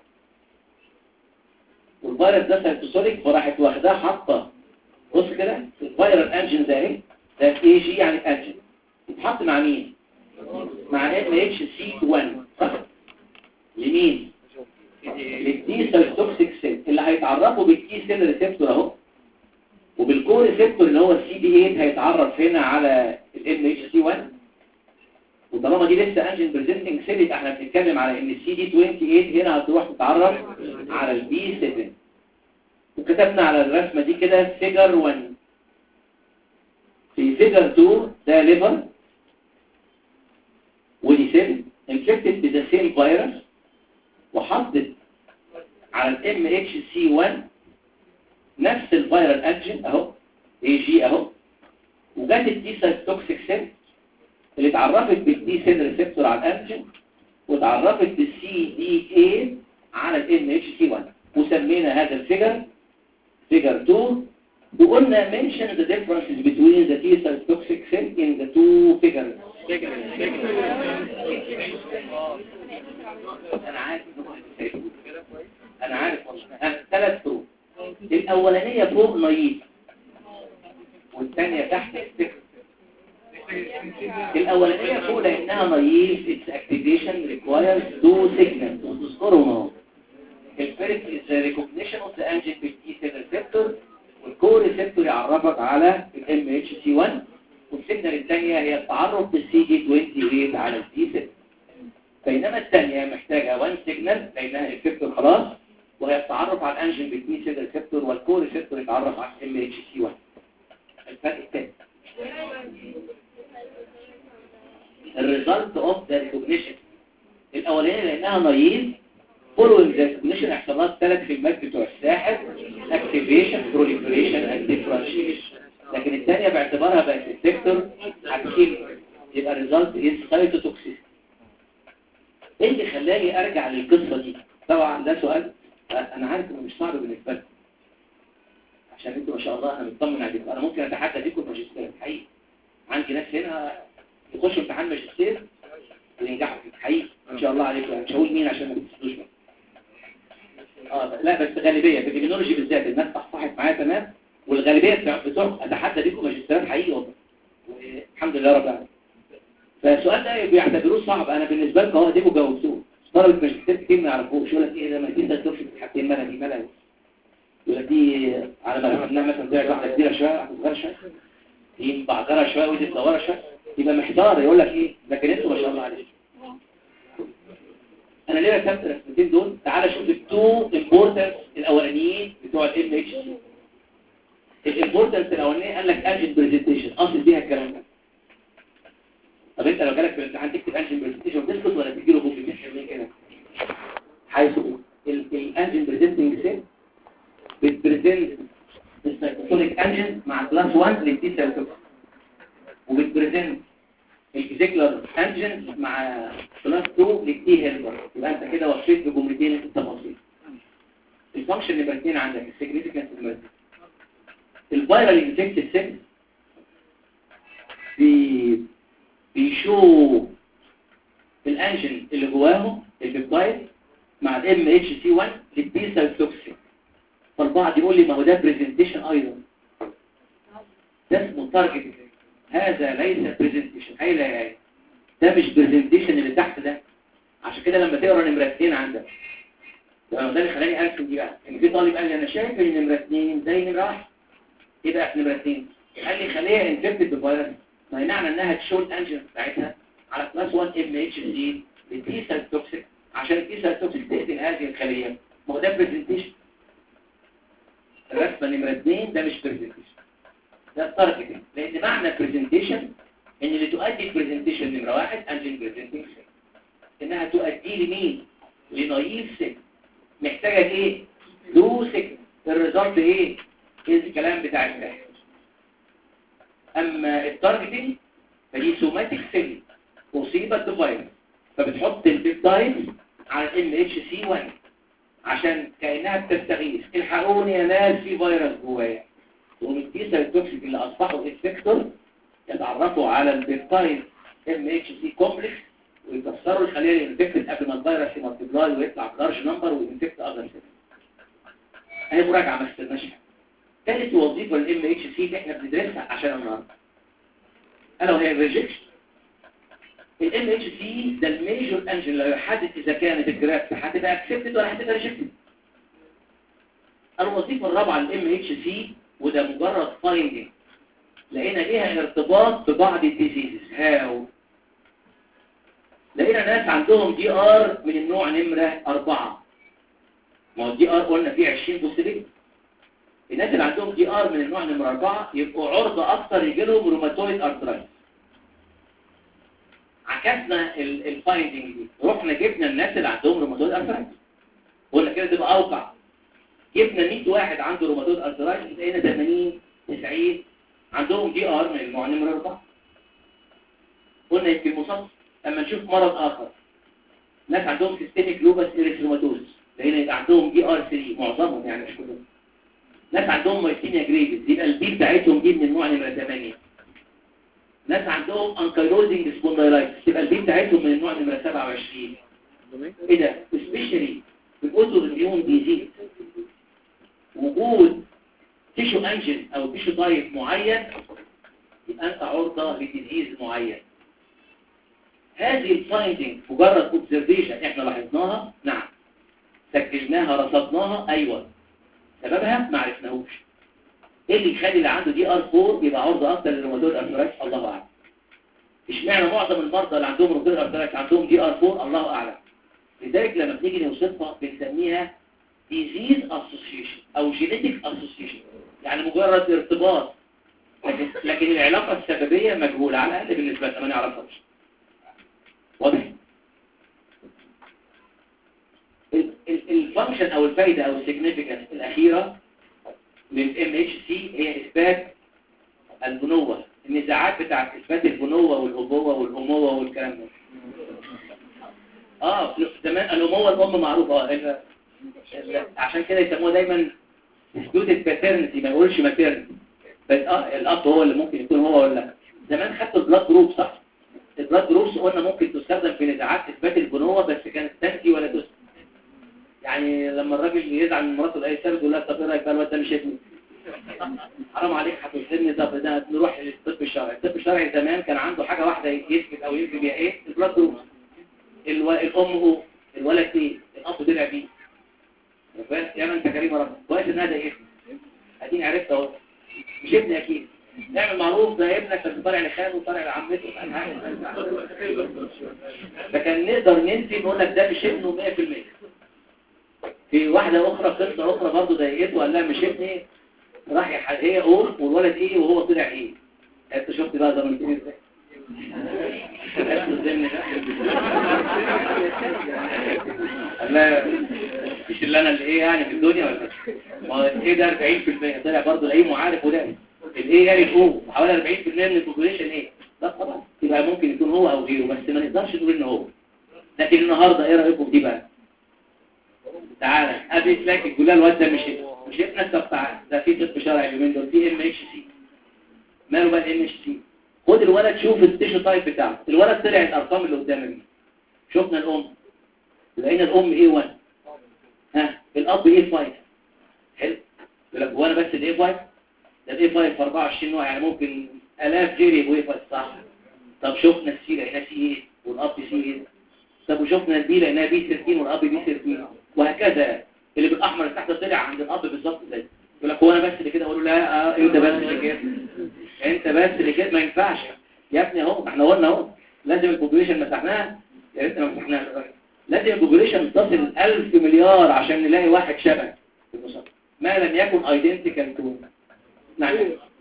والفيروس ده سيتوسوليك فراحت واخداه حاطه بص كده الفيرال انجين ده اهي ده اي جي يعني انجين يتحط مع مين مع ام اتش سي 1 صح لمين للتي سيتوكسيك سيل اللي هيتعرفوا بالتي سيل ريسبتور اهو وبالكو ريسبتور اللي هو السي بي 8 هيتعرف هنا على الام اتش سي 1 وطالما دي لسه انجن بريزنتنج سيل يبقى احنا بنتكلم على ان السي دي 28 هنا هتروح تتعرف على البي 7 وكتبنا على الرسمه دي كده فيجر 1 في فيجر 2 ده ليفر ودي سيل انفكتد بذا سيم فيروس وحطت على الام اتش سي 1 نفس الفيرال انجن اهو اي جي اهو وجت التي سيل سيل اللي اتعرفت بالتي سيل ريسبتور على الانجن واتعرفت بالسي دي اي على الام اتش سي 1 وسمينا هذا الفيجر فيجر 2 وقلنا mention the differences between the T cell toxic cell in the two figures انا عارف انا عارف والله ثلاث فروق الاولانيه فوق نايف والثانيه تحت السكر الاولانيه فوق لانها نايف its activation requires two signals وتذكرهم اهو الفيرست is the recognition of the engine بالتي سيل ريسبتور والكو ريسبتور يعرفك على الام اتش سي 1 والسيجنال الثانيه هي التعرف بالسي دي 28 على التي سيل بينما الثانيه محتاجه 1 الاولانيه لانها نايل فولوينج ذا كونديشن يحصل لها الثلاث كلمات بتوع الساحل اكتيفيشن بروليفريشن اند ديفرنشيشن لكن الثانيه باعتبارها بقت السيكتور اكتيف يبقى الريزلت از سايتوتوكسيس ايه اللي خلاني ارجع للقصه دي طبعا ده سؤال انا عارف انه مش صعب بالنسبه لكم عشان انتوا ما شاء الله انا مطمن عليكم انا ممكن اتحدى بيكم ماجستير حقيقي عندي ناس هنا يخشوا امتحان ماجستير وينجحوا فيه حقيقي ان شاء الله عليكم مش هقول مين عشان ما تستوش بقى اه لا بس غالبيه في التكنولوجي بالذات الناس صحصحت معايا تمام والغالبيه بتوع بتوع اتحدى بيكم ماجستيرات حقيقي والله والحمد لله رب العالمين فالسؤال ده بيعتبروه صعب انا بالنسبه لكم اهو اديكم جاوبتوه طلبه ماجستير كتير ما يعرفوش يقول لك ايه ده ما دي ده تفرق في حاجتين مالها دي مالها يقول لك دي على ما فهمناها مثلا طلعت واحده كبيره شويه واحده صغيره شويه دي مبعجره شويه ودي مدوره شويه يبقى محتار يقول لك ايه لكن انتوا ما شاء الله عليكم انا ليه رسمت الرسمتين دول تعالى شوف التو امبورتنس الاولانيين بتوع الام اتش سي الامبورتنس الاولانيه قال لك انجن برزنتيشن اصل بيها الكلام ده طب انت لو جالك في الامتحان تكتب انجن برزنتيشن وتسكت ولا تدي له بوك تحسب كده حيث الانجن برزنتنج سيل بتبريزنت السايكوتونيك انجن مع كلاس 1 للتي سيل توكسين وبتبريزنت الفيزيكولار انجن مع كلاس 2 للتي هيلبر يبقى انت كده وصيت بجملتين التفاصيل الفانكشن نمره 2 عندك السيجنيفيكانس نمره الفيرال انفكتد سيل بي بيشو الانجن اللي جواهم البيبتايد مع الام اتش سي 1 للبي سيل توكسين فالبعض يقول لي ما هو ده برزنتيشن ايضا ده اسمه تارجت هذا ليس برزنتيشن اي لا يعني ده مش برزنتيشن اللي تحت ده عشان كده لما تقرا نمره 2 عندك ده اللي خلاني ارسم دي بقى ان في طالب قال لي انا شايف ان نمره 2 زي نمره 1 ايه بقى في نمره 2 قال لي خليها انفكتد بفيروس ما يمنعنا انها تشو الانجن بتاعتها على كلاس 1 ام اتش سي للتي سيل توكسيك عشان التي سيل توكسيك تقتل هذه الخليه ما هو ده برزنتيشن الرسمه نمره 2 ده مش برزنتيشن ده التارجتنج لان معنى برزنتيشن ان اللي تؤدي البرزنتيشن نمره واحد انجن برزنتيشن انها تؤدي لمين لنايف سيك محتاجه ايه دو سيك الريزلت ايه ايه الكلام بتاع السحر اما التارجتنج فدي سوماتيك سيل اصيبت بفيروس فبتحط البيبتايد على الام اتش سي 1 عشان كانها بتستغيث الحقوني يا ناس في فيروس جوايا والتيسا التوكسيك اللي اصبحوا انفكتور يتعرفوا على البيبتايد ام اتش سي كومبلكس ويكسروا الخليه الانفكتد قبل ما الفيروس يمالتيبلاي ويطلع بلارج نمبر وينفكت اذر سيل اهي مراجعه ما استناش ثالث وظيفه للام اتش سي اللي احنا بندرسها عشان النهارده الا وهي الريجكشن الام اتش سي ده الميجور انجن اللي يحدد اذا كانت الجرافت هتبقى اكسبتد ولا هتبقى ريجكتد الوظيفه الرابعه للام اتش سي وده مجرد فايندنج لقينا ليها ارتباط ببعض الديزيزز هاو لقينا ناس عندهم دي ار من النوع نمره أربعة ما هو الدي ار قلنا فيه 20 بوستيريت الناس اللي عندهم دي ار من النوع نمره أربعة يبقوا عرضة اكتر يجي لهم روماتويد ارترايتس عكسنا الفايندنج دي رحنا جبنا الناس اللي عندهم روماتويد ارترايتس قلنا كده تبقى اوقع جبنا 100 واحد عنده روماتويد ارترايتس لقينا 80 90 عندهم دي ار من النوع نمره 4 قلنا يمكن مصاب اما نشوف مرض اخر ناس عندهم سيستميك لوبس اريثروماتوز لقينا يبقى عندهم دي ار 3 معظمهم يعني مش كلهم ناس عندهم مايستينيا جريفيس يبقى البي بتاعتهم دي من النوع نمره 8 ناس عندهم انكايلوزنج سبوندايلايتس تبقى البي بتاعتهم من النوع نمره 27 ايه ده سبيشالي الاوتو اميون ديزيز وجود تيشو انجن او تيشو تايب معين يبقى انت عرضة لديزيز معين هذه الفايندنج مجرد اوبزرفيشن احنا لاحظناها نعم سجلناها رصدناها ايوه سببها ما عرفناهوش ايه اللي يخلي اللي عنده دي ار 4 يبقى عرضة اكتر للروماتويد ارثرايتس الله اعلم اشمعنى معظم المرضى اللي عندهم روماتويد ارثرايتس عندهم دي ار 4 الله اعلم لذلك لما بنيجي نوصفها بنسميها disease association او genetic association يعني مجرد ارتباط لكن, لكن العلاقة السببية مجهولة على الأقل بالنسبة لنا ما نعرفهاش واضح الفانكشن او الفايدة او السيجنيفيكانس الاخيرة للام اتش سي هي اثبات البنوة النزاعات بتاعت اثبات البنوة والابوة والاموة والكلام ده اه زمان الاموة الام معروفة اه ال- ال- عشان كده يسموها دايما disputed paternity ما يقولش maternity بس اه الاب هو اللي ممكن يكون هو ولا لا زمان خدت البلاد جروب صح البلاد جروبس قلنا ممكن تستخدم في نزاعات اثبات البنوة بس كانت تنفي ولا تثبت يعني لما الراجل يزعل من مراته لاي سبب يقول لها طب ايه رايك بقى الواد ده مش ابني حرام عليك هتوصلني طب ده نروح للطب الشرعي الطب الشرعي زمان كان عنده حاجه واحده يثبت او ينفي بيها ايه البلاد جروب الو... الام هو الولد ايه الاب طلع بيه فاهم يا ما انت كريم يا رب كويس ان هذا ايه اديني عرفت اهو مش ابني اكيد اعمل معروف ده ابنك بس طالع لخاله وطالع لعمته فكان نقدر ننفي نقول لك ده مش ابنه 100% في واحدة أخرى قصة أخرى برضه ضايقته وقال لها مش ابني راح يح- هي أور والولد إيه وهو طلع إيه أنت شفت بقى ضمنتني إزاي عرفت الزمن ده قال لها مش اللي أنا اللي إيه يعني في الدنيا ولا إيه؟ ما هو إيه ده 40% طلع برضه الإيه معارف وده الإيه يعني الأو حوالي 40% من البوبوليشن إيه لا طبعا يبقى ممكن يكون هو أو غيره بس ما نقدرش نقول إن هو لكن النهاردة إيه رأيكم في دي بقى تعالى ابي لك الجلال الواد ده مش مش ابنك طب تعالى ده في طب شرعي اليومين دول في ام اتش سي ماله بقى الام اتش سي خد الولد شوف التيشو تايب بتاعه الولد طلع الارقام اللي قدامك دي شفنا الام لقينا الام ايه 1 ها الاب ايه 5 حلو يقول لك هو انا بس الايه 5 ده الايه 5 في 24 نوع يعني ممكن الاف جيري يبقوا ايه 5 صح طب شفنا السي لقينا سي ايه والاب سي ايه طب وشفنا البي لقيناها بي 13 والاب بي 13 وهكذا اللي بالاحمر اللي تحت طلع عند الاب بالظبط زي يقول لك هو انا بس اللي كده اقول له لا آه انت بس اللي كده انت بس اللي كده ما ينفعش يا ابني اهو احنا قلنا اهو لازم البوبوليشن مسحناها يا ريتنا ما مسحناها لازم البوبوليشن تصل 1000 مليار عشان نلاقي واحد شبه في المصاب ما لم يكن ايدنتيكال تو نعم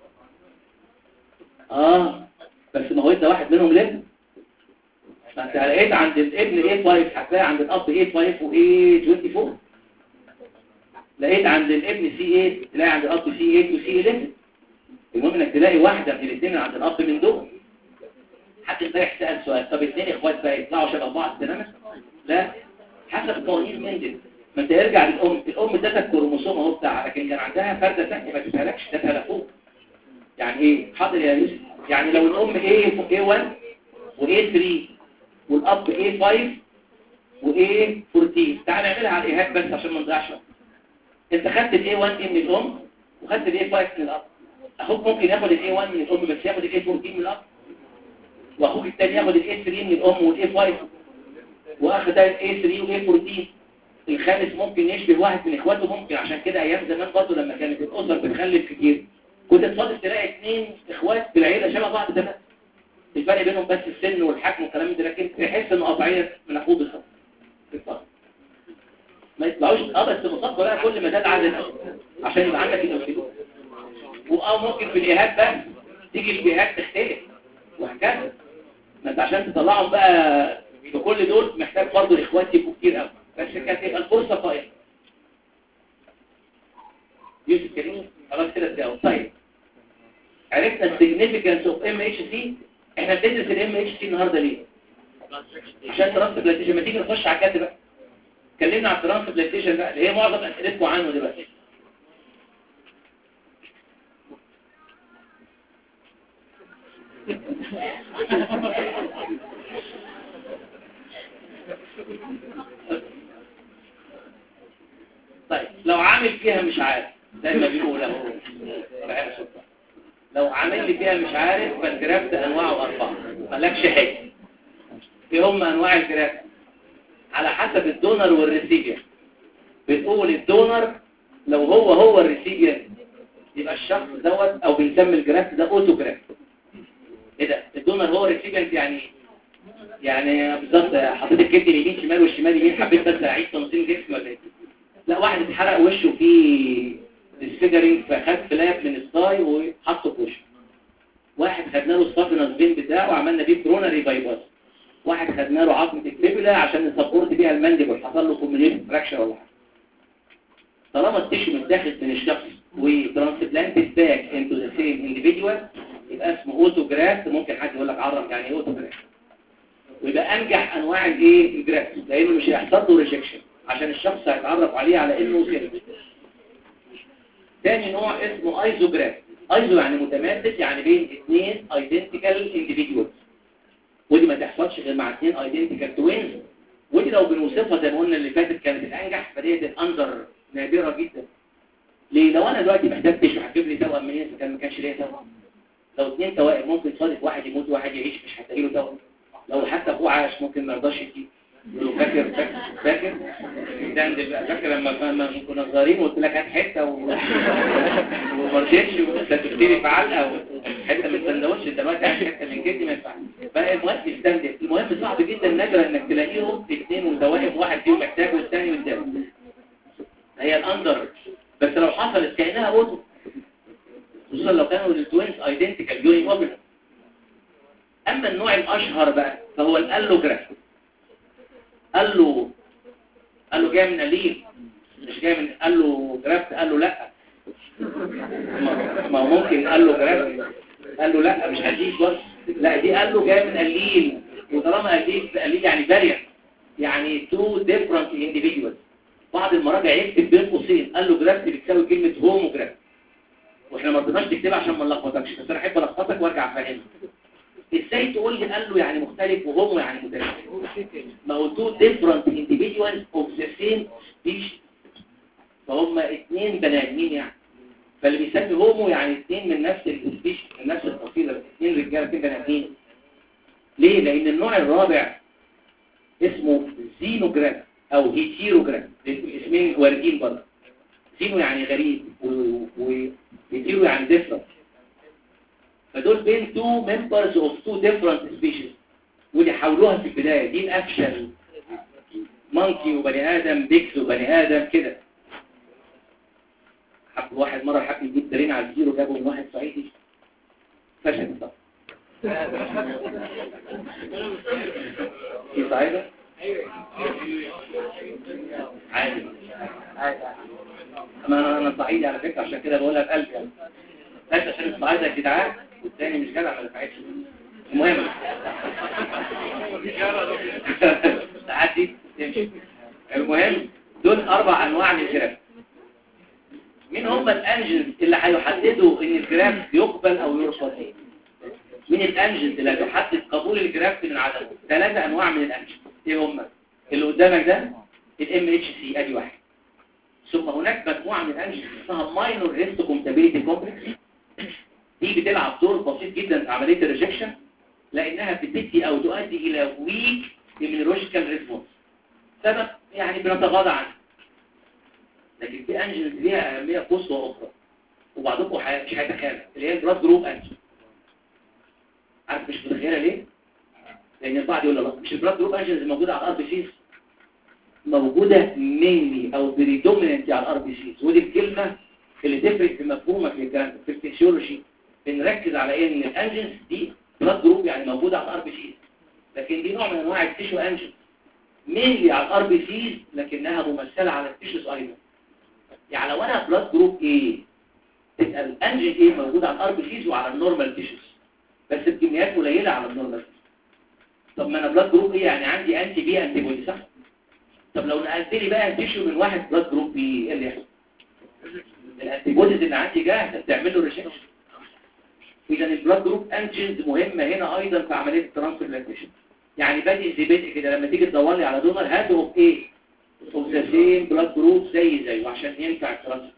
اه بس ما هو انت واحد منهم ليه ما انت لقيت عند الابن A5 هتلاقي عند الاب A5 و A24 لقيت عند الابن C8 تلاقي عند الاب C8 و C11 المهم انك تلاقي واحدة من الاثنين عند الاب من دول حتى امبارح سأل سؤال طب اثنين اخوات بقى يطلعوا شبه بعض تماما لا حسب قوانين مندل ما انت ارجع للام الام ادتك الكروموسوم اهو بتاعها لكن كان عندها فردة ثانيه ما تسالكش ادتها لفوق يعني ايه حاضر يا يوسف يعني لو الام A A1 و A3 والاب A5 و A14 تعال نعملها على الايهات بس عشان ما نضيعش وقت انت خدت ال A1 دي من الام وخدت ال A5 من الاب اخوك ممكن ياخد ال A1 من الام بس ياخد ال A14 من الاب واخوك التاني ياخد ال A3 من الام وال A5 واخد ال A3 و A14 الخامس ممكن يشبه واحد من اخواته ممكن عشان كده ايام زمان برضه لما كانت الاسر بتخلف كتير كنت تصادف تلاقي اثنين اخوات في العيله شبه بعض تمام الفرق بينهم بس السن والحجم والكلام ده لكن تحس انه قطعيه من اخوه بالظبط بالظبط. ما يطلعوش اه بس مصاب بقى كل ما زاد عدد عشان يبقى عندك الاوكسيدون واه ممكن في الايهات بس تيجي الايهات تختلف وهكذا ما انت عشان تطلعهم بقى بكل دول محتاج برضه الاخوات يبقوا كتير قوي بس كانت تبقى الفرصه طايره يوسف كريم خلاص كده تجاوب طيب عرفنا السيجنيفيكانس اوف ام اتش سي احنا بندرس الام اتش سي النهارده ليه عشان ترانسبلانتيشن ما تيجي نخش على الكاتب بقى اتكلمنا على الترانسبلانتيشن بقى اللي هي معظم اسئلتكم عنه دلوقتي طيب لو عامل فيها مش عارف زي ما بيقول اهو فاهم سلطان لو عامل لي فيها مش عارف فالجرافت انواعه اربعه مالكش حاجه ايه هم انواع الجرافت على حسب الدونر والريسيفير بتقول الدونر لو هو هو الريسيفير يبقى الشخص دوت او بنسمي الجرافت ده اوتو جرافت ايه ده الدونر هو الريسيفير يعني ايه يعني بالظبط حطيت الكتف اليمين شمال والشمال يمين حبيت بس اعيد تنظيم جسمي ولا ايه لا واحد اتحرق وشه فيه ديسفيجرينج فخد فلاب من الثاي وحطه في وشه واحد خدنا له الصافي نصبين بتاعه وعملنا بيه برونري باي باس واحد خدنا له عظمه الفيبولا عشان نسبورت بيها المانديبل حصل له كومبليت فراكشر ولا حاجه طالما التيشو متاخد من الشخص وترانسبلانتد باك انتو ذا سيم انديفيدوال يبقى اسمه اوتوجراف ممكن حد يقول لك عرف يعني ايه اوتوجراف ويبقى انجح انواع الايه الجراف لانه مش هيحصل له ريجكشن عشان الشخص هيتعرف عليه على انه سيرم تاني نوع اسمه ايزوجراف ايزو يعني متماثل يعني بين اثنين ايدنتيكال انديفيدوالز ودي ما تحصلش غير مع اثنين ايدنتيكال توينز ودي لو بنوصفها زي ما قلنا اللي فاتت كانت الانجح فديت الاندر نادره جدا ليه لو انا دلوقتي محتاج تشو هتجيب لي توأم منين اذا كان ما كانش ليا توأم لو اثنين توائم ممكن تصادف واحد يموت وواحد يعيش مش هتلاقي له توأم لو حتى اخوه عاش ممكن ما يرضاش يجيب يقول له فاكر فاكر فاكر ده عند بقى فاكر لما لما كنا صغيرين وقلت لك هات حته و... وما رضيتش وانت تشتري في علقه حته من السندوتش دلوقتي عايز حته من كده ما ينفعش بقى المهم تستنزف المهم صعب جدا نادرا انك تلاقيهم اثنين متوائم واحد فيهم محتاج والثاني والثالث هي الاندر بس لو حصلت كانها اوتو خصوصا لو كانوا التوينز ايدنتيكال يوني اوبرا اما النوع الاشهر بقى فهو الالوجراف قال له قال له جاي من قليل مش جاي من قال له جرافت قال له لا ما ما هو ممكن قال له جرافت قال له لا مش هديك بس لا دي قال له جاي من قليل وطالما قليل قليل يعني بارير يعني تو ديفرنت individuals بعض المراجع يكتب بين قوسين قال له جرافت بتساوي كلمه هوموجراف واحنا ما رضيناش نكتبها عشان ما نلخبطكش بس انا احب الخبطك وارجع افهمك ازاي تقول لي قال له يعني مختلف وهومو يعني مختلف ما هو تو different individuals of the same species فهم اتنين بني ادمين يعني فاللي بيسمي هومو يعني اتنين من نفس السبيش من نفس الفصيلة اتنين رجاله اتنين بني ادمين ليه؟ لان النوع الرابع اسمه زينوجراف او هيتيروجراف اسمين واردين برضه زينو يعني غريب وهيتيرو يعني different فدول بين two members of two different species ودي حاولوها في البداية دي الأكشن مونكي وبني آدم بيكس وبني آدم كده حب واحد مرة حب يجيب دارين على الزيرو جابه من واحد صعيدي فشل طبعا في صعيدة؟ عادي اما انا انا صعيدي على فكرة عشان كده بقولها بقلبي يعني بس عشان الصعيدة يا جدعان والتاني مش جدع ما دفعتش المهم تعدي تمشي المهم دول اربع انواع من الجراف مين هم الانجنز اللي هيحددوا ان الجراف يقبل او يرفض مين الانجنز اللي هتحدد قبول الجراف من عدمه ثلاثه انواع من الانجنز ايه هم اللي قدامك ده الام اتش سي ادي واحد ثم هناك مجموعه من الانجنز اسمها ماينور ريست كومباتيبيليتي كومبلكس دي بتلعب دور بسيط جدا في عمليه الريجكشن لانها بتدي او تؤدي الى ويك immunological ريسبونس سبب يعني بنتغاضى عنه لكن في انجنز ليها اهميه قصوى اخرى وبعضكم حي... مش هيتخيل اللي هي البلاد جروب انجن عارف مش متخيلها ليه لان البعض يقول لا مش البلاد جروب انجنز موجوده على الار بي سيز موجوده مينلي او بريدوميننتي على الار بي سيز ودي الكلمه اللي تفرق في مفهومك للكلام في الفسيولوجي بنركز على ان الانجنز دي بلاد جروب يعني موجوده على الار بي سيز لكن دي نوع من انواع التيشو انجن مينلي على الار بي سيز لكنها ممثله على التيشوز ايضا يعني لو انا بلاد جروب ايه تبقى الانجن ايه موجود على الار بي سيز وعلى النورمال تيشوز بس بكميات قليله على النورمال طب ما انا بلاد جروب ايه يعني عندي انتي بي انتي بودي صح طب لو نقلت لي بقى تيشو من واحد بلاد جروب بي ايه اللي يحصل الانتي بوديز اللي عندي جاهزه تعمل له ريجكشن اذا البلاد جروب انجنز مهمه هنا ايضا في عمليه الترانسبلانتيشن يعني بادئ زي بدء كده لما تيجي تدور لي على دونر هاته اوف ايه اوف ذا سيم بلاد جروب زي زيه عشان ينفع الترانسبلانت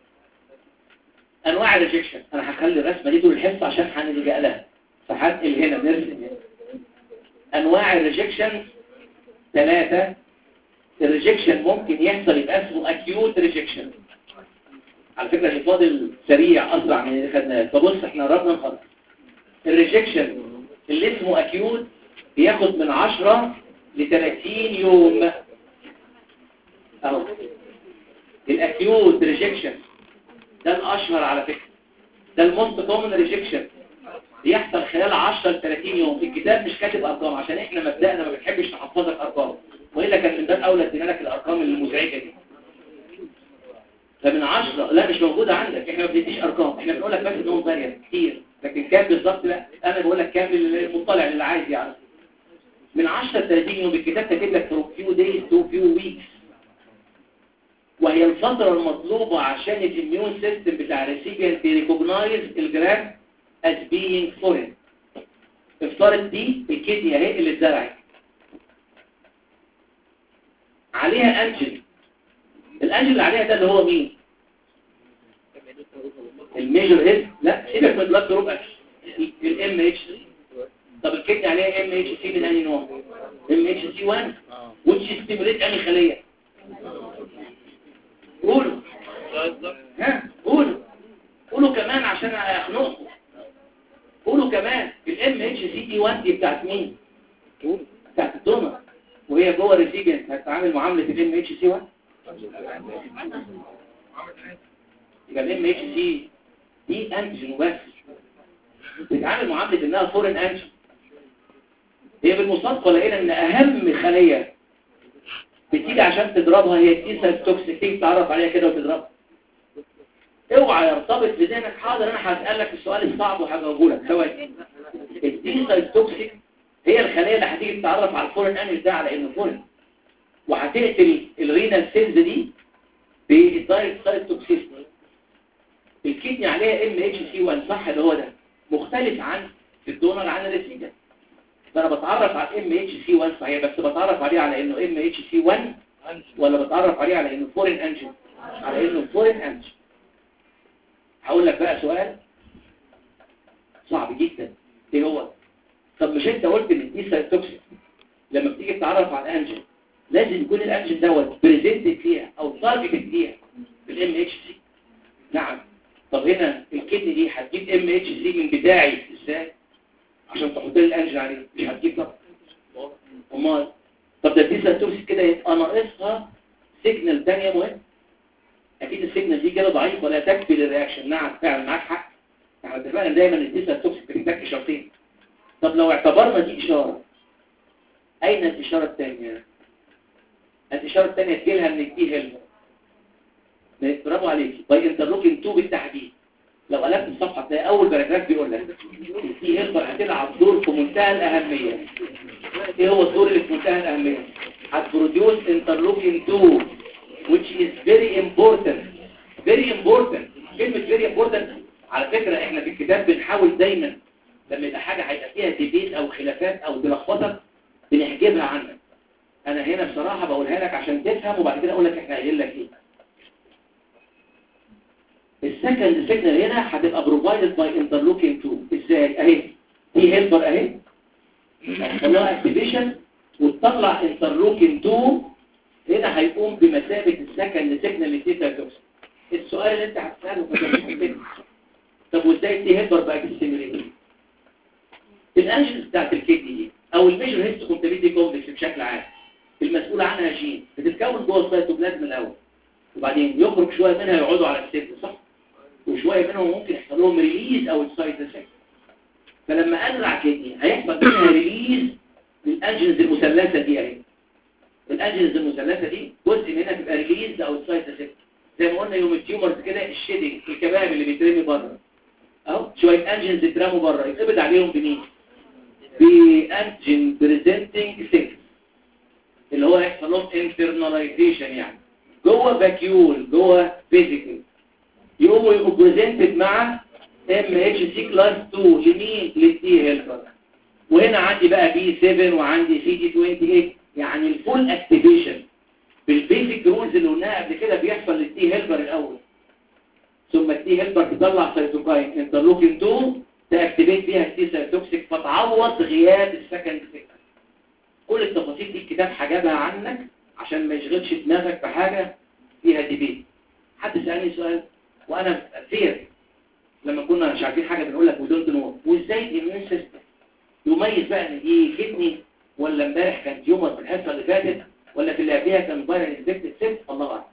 انواع الريجكشن انا هخلي الرسمه دي طول الحصه عشان هنلجا لها فهنقل هنا نرسم هنا انواع الريجكشن ثلاثه الريجكشن ممكن يحصل يبقى اسمه اكيوت ريجكشن على فكرة اللي فاضل سريع أسرع من اللي خدناه فبص احنا قربنا نخلص الريجكشن اللي اسمه أكيوت بياخد من 10 ل 30 يوم اهو الأكيوت ريجكشن ده الأشهر على فكرة ده الموست كومن ريجكشن بيحصل خلال 10 ل 30 يوم الكتاب مش كاتب ارقام عشان احنا مبدأنا ما بنحبش نحفظك ارقام والا كان من باب اولى ادينا لك الارقام المزعجه دي فمن 10 لا مش موجوده عندك احنا ما بنديش ارقام احنا بنقول لك بس انهم فاريانت كتير لكن كام بالظبط لا انا بقول لك كام للمطلع اللي عايز يعرف من 10 ل 30 يوم الكتاب كاتب لك from few days to few weeks وهي الفترة المطلوبة عشان الاميون سيستم بتاع الريسيبيانت يريكوجنايز الجرام as being foreign افترض دي الكدني اهي اللي اتزرعت عليها انجل الانجل اللي عليها ده اللي هو مين الميجر اس لا سيبك من البلاد جروب اكشن الام اتش طب الكدني عليها ام اتش سي من انهي نوع ام اتش سي 1 which stimulate انهي خليه قولوا ها قولوا قولوا كمان عشان اخنقكم قولوا كمان الام اتش سي تي 1 دي بتاعت مين بتاعت الدونر وهي جوه الريسيبيانت هتتعامل معامله الام اتش سي 1 يبقى الام اتش سي دي انتيجين وبس بتتعامل معامله انها فورين انتيجين هي بالمصادفه لقينا ان اهم خليه بتيجي عشان تضربها هي التي سيل توكسيك تيجي تعرف عليها كده وتضربها اوعى يرتبط في ذهنك حاضر انا هسالك السؤال الصعب وهجاوبه لك ثواني التي سيل توكسيك هي الخليه اللي هتيجي تتعرف على الفورين انيل ده على انه فورين وهتقتل الرينال سيلز دي بالدايركت سايت توكسيستي الكدني عليها ام اتش سي 1 صح اللي هو ده مختلف عن الدونر عن الريسيفر فانا بتعرف على ام اتش سي 1 صحيح بس بتعرف عليه على انه ام اتش سي 1 ولا بتعرف عليه على انه فورين انجن على انه فورين انجن هقول لك بقى سؤال صعب جدا ايه هو طب مش انت قلت ان دي سايتوكسيك لما بتيجي تتعرف على الانجن لازم يكون الانجن دوت بريزنتد فيها او تارجتد فيها بالام اتش سي نعم طب هنا الكدني دي هتجيب ام اتش سي من بتاعي ازاي عشان تحط لي الانجن عليه مش هتجيب طب امال طب ده دي سايتوكسيك كده يبقى ناقصها سيجنال ثانيه مهم اكيد السيجنال دي كده ضعيفه ولا تكفي للرياكشن نعم فعلا معاك حق احنا اتفقنا دايما ان الدي سايتوكسيك بتحتاج اشارتين طب لو اعتبرنا دي اشاره اين الاشاره الثانيه الاشاره الثانيه تجيلها من الدي هيلمر برافو عليكي باي انترلوكين 2 بالتحديد لو قلبت الصفحه تلاقي اول باراجراف بيقول لك الدي هيلمر هتلعب دور في منتهى الاهميه ايه هو الدور اللي في منتهى الاهميه هتبروديوس انترلوكين 2 which is very important very important كلمة very important على فكرة احنا في الكتاب بنحاول دايما لما يبقى حاجة هيبقى فيها ديبيت او خلافات او تلخبطك بنحجبها عنك انا هنا بصراحة بقولها لك عشان تفهم وبعد كده اقول لك احنا قايلين لك ايه السكند سيجنال هنا هتبقى provided by interleukin 2 ازاي اهي دي هيلبر اهي طلع اكتيفيشن وتطلع انترلوكين 2 هنا هيقوم بمثابة السكند سيجنال للتيتا السؤال اللي انت هتسأله في طب وازاي التي هيلبر بقى تستيميليت الانجنز بتاعت الكدني دي او الميجر هيست كومبليتي كومبلكس بشكل عام المسؤول عنها جين بتتكون جوه السيتوبلازم الاول وبعدين يخرج شويه منها يقعدوا على السيل صح وشويه منهم ممكن يحصل لهم ريليز او السايت افكت فلما ازرع كدني هيحصل منها ريليز للانجنز المثلثه دي اهي الانجنز المثلثه دي جزء منها بيبقى ريليز او السايت افكت زي ما قلنا يوم التيومرز كده الشيدنج الكباب اللي بيترمي بره اهو شويه انجنز يترموا بره يتقبض عليهم بمين بانجن بريزنتنج سيلز اللي هو يحصل لهم انترناليزيشن يعني جوه فاكيول جوه فيزيكال يقوموا يبقوا بريزنتد مع ام اتش سي كلاس 2 لمين للتي هيلبر وهنا عندي بقى بي 7 وعندي سي دي 28 يعني الفول اكتيفيشن بالبيزك رولز اللي قلناها قبل كده بيحصل للتي هيلبر الاول ثم التي هيلبر تطلع سيتوكاين انترلوكين 2 تاكتيفيت بيها التي سيتوكسيك فتعوض غياب السكند سيكل كل التفاصيل دي الكتاب حجبها عنك عشان ما يشغلش دماغك بحاجه فيها ديبيت حد سالني سؤال وانا فير لما كنا مش عارفين حاجه بنقول لك ودونت نو وازاي الاميون سيستم يميز بقى ان دي كدني ولا امبارح كان تيومر في الحصه اللي فاتت ولا في اللي قبلها كان فايرال انفكتد سيست الله اعلم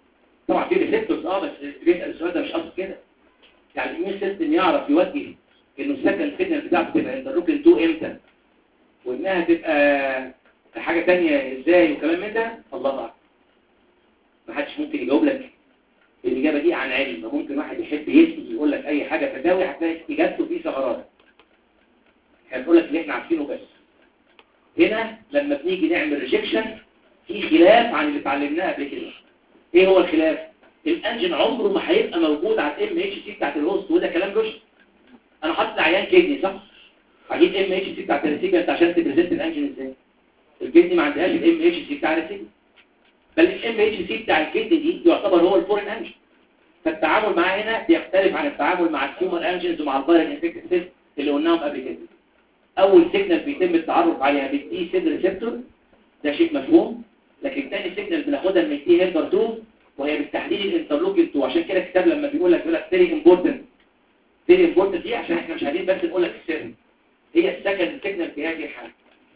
طبعا في ريسبتورز اه بس بيسال السؤال ده مش قصد كده يعني الاميون سيستم يعرف يوجه انه السكن سيجنال بتاعته تبقى انترلوكين 2 امتى وانها تبقى حاجة تانية ازاي وكلام من ده الله اعلم محدش ممكن يجاوب لك الإجابة دي عن علم ممكن واحد يحب يسأل يقول لك أي حاجة فتاوي هتلاقي إجابته فيه ثغرات هتقول لك اللي احنا عارفينه بس هنا لما بنيجي نعمل ريجكشن في خلاف عن اللي اتعلمناه قبل كده ايه هو الخلاف الانجن عمره ما هيبقى موجود على الام اتش سي بتاعت الهوست وده كلام جوش انا حاطط عيان كدني صح هجيب ام اتش سي بتاعت الريسيبيانت عشان تبريزنت الانجن ازاي الكدني ما عندهاش الام اتش سي بتاع الريسيبيانت بل الام اتش سي بتاع الكدني دي يعتبر هو الفورين انجن فالتعامل معاه هنا بيختلف عن التعامل مع الهيومن انجنز ومع الفايرال انفكتد سيل اللي قلناهم قبل كده اول سيجنال بيتم التعرف عليها بالتي سيل ريسبتور ده شيء مفهوم لكن تاني سيجنال بناخدها من التي هيلبر 2 وهي بالتحديد الانترلوكين 2 عشان كده الكتاب لما بيقول لك بيقول لك فيري امبورتنت فيري امبورتنت دي عشان احنا مش عايزين بس نقول لك السر هي السكند سيجنال في هذه الحاله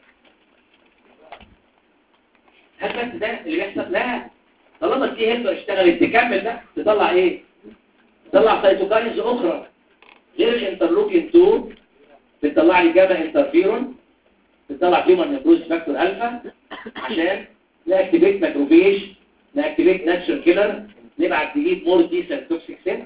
هل بس ده اللي بيحصل لا طالما التي هيلبر اشتغلت تكمل ده تطلع ايه تطلع سيتوكاينز اخرى غير الانترلوكين 2 بتطلع لي جاما انترفيرون بتطلع تيومر نيكروز فاكتور الفا عشان ناكتيفيت ماكروفيج ناكتيفيت ناتشر كيلر نبعت نجيب مور دي سيل توكسيك سيل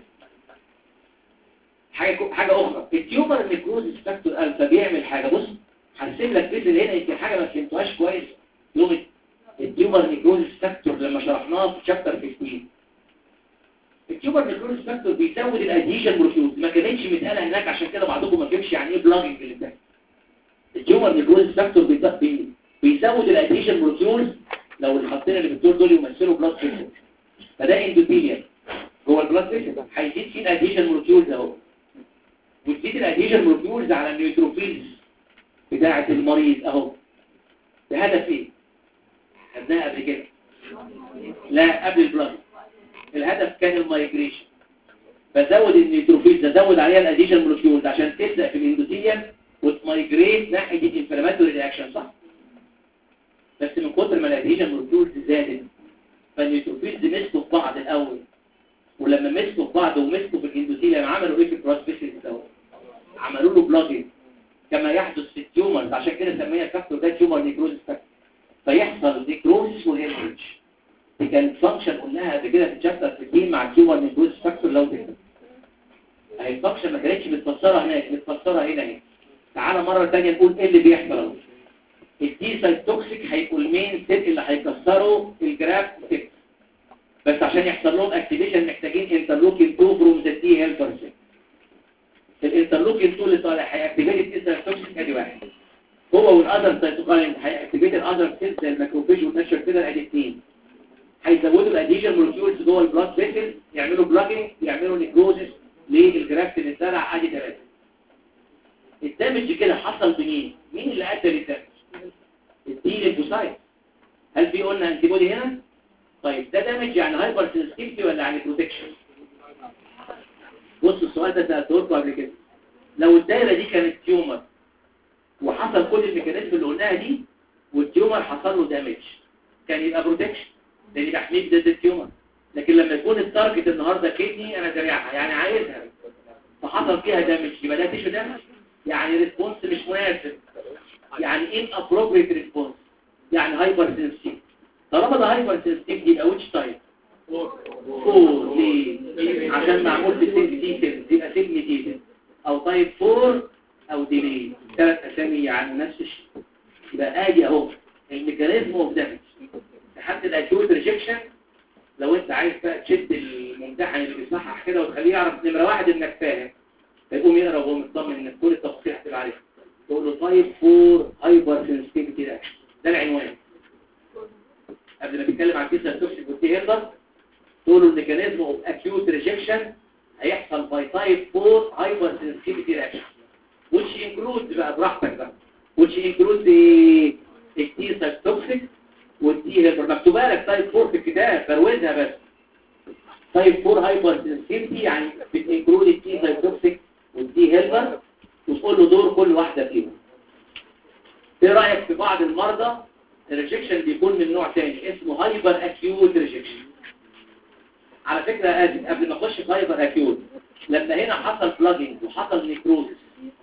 حاجه حاجه اخرى التيومر نيكروز فاكتور الفا بيعمل حاجه بص هرسم لك فيزل هنا يمكن حاجه ما فهمتوهاش كويس يوم التيومر نيكروز فاكتور لما شرحناه في شابتر 15 التيوبر نيكروز فاكتور بيزود الادهيشن مولكيولز ما كانتش متقاله هناك عشان كده بعضكم ما فهمش يعني ايه بلاجنج اللي بتاعي التيوبر نيكروز فاكتور بي- بيزود الادهيشن مولكيولز لو اللي حاطين اللي بالدور دول يمثلوا بلاد فيسل فده اندوثيليا هو البلاد فيسل هيزيد فيه الادهيشن مولكيولز اهو وتزيد الادهيشن مولكيولز على النيوتروفيلز بتاعه المريض اهو بهدف ايه خدناها قبل كده لا قبل البلاد الهدف كان المايجريشن بزود النيتروفيلز ازود عليها الاديشن مولكيولز عشان تبدا في الاندوثيليوم وتمايجريت ناحيه الانفلاماتوري رياكشن صح بس من كتر ما الاديشن مولكيولز زادت فالنيتروفيلز مسكوا في بعض الاول ولما مسكوا في بعض ومسكوا في الاندوثيليوم عملوا ايه في الكروس فيسز الاول عملوا له بلوجينج كما يحدث في التيومرز عشان كده سميها الفاكتور ده تيومر نيكروزس فاكتور فيحصل نيكروزس وهيموريدج دي كانت فانكشن قلناها قبل كده في الشابتر 15 مع التيومر نيكروز فاكتور لو تكتب اهي الفانكشن ما كانتش متفسره هناك متفسره هنا اهي تعالى مره ثانيه نقول ايه اللي بيحصل اهو التي سايتوكسيك هيبقوا المين سيل اللي هيكسروا الجراف سيل بس عشان يحصل لهم اكتيفيشن محتاجين انترلوكين 2 فروم ذا تي هيلبر سيل الانترلوكين 2 اللي طالع هيأكتيفيت التي سايتوكسيك ادي واحد هو والاذر سايتوكاين هيأكتيفيت الاذر سيل زي الماكروفيج والنشر كده ادي اثنين هيزودوا الاديشن مولكيولز جوه البلاد فيسل يعملوا بلاجنج يعملوا نيكروزس للجرافت اللي اتزرع ادي ثلاثه الدمج كده حصل بمين مين اللي ادى للدمج الدي ليفوسايت هل في قلنا انتي بودي هنا طيب ده دامج يعني هايبر سنسيتيفيتي ولا يعني بروتكشن بص السؤال ده سالته لكم قبل كده لو الدايره دي كانت تيومر وحصل كل الميكانيزم اللي قلناها دي والتيومر حصل له دامج كان يبقى بروتكشن لان تحميل ضد التيومر لكن لما يكون التارجت النهارده كدني انا زرعها يعني عايزها فحصل فيها دامج يبقى ده تيشو دامج يعني ريسبونس مش مناسب يعني ان ابروبريت ريسبونس يعني هايبر سنسيتيف طالما ده هايبر سنسيتيف يبقى ويتش تايب فور ليه عشان معمول بسنسيتيف يبقى سيجنيتيف او تايب 4 او ديلي ثلاث اسامي عن نفس الشيء يبقى ادي اهو الميكانيزم اوف دامج لحد الاكيوت ريجكشن لو انت عايز بقى تشد الممتحن اللي بيصحح كده وتخليه يعرف نمره واحد انك فاهم فيقوم يقرا وهو مطمن ان كل التفاصيل هتبقى عارفها تقول له تايب 4 هايبر سنسيتيفيتي رياكشن ده العنوان قبل ما تتكلم عن كيسه توكسيك والتي هيلبر تقول له الميكانيزم اوف اكيوت ريجكشن هيحصل باي تايب 4 هايبر سنسيتيفيتي رياكشن which includes بقى براحتك بقى which includes the التي توكسيك والتي هيلبر مكتوبه لك تايب 4 في الكتاب بروزها بس تايب 4 هايبر سنسيتيفيتي يعني بتنكلود التي سايتوكسيك والتي هيلبر وتقول له دور كل واحده فيهم ايه رايك في بعض المرضى الريجكشن بيكون من نوع تاني اسمه هايبر اكيوت ريجكشن على فكره اسف قبل ما اخش في هايبر اكيوت لما هنا حصل بلاجنج وحصل نيكروزس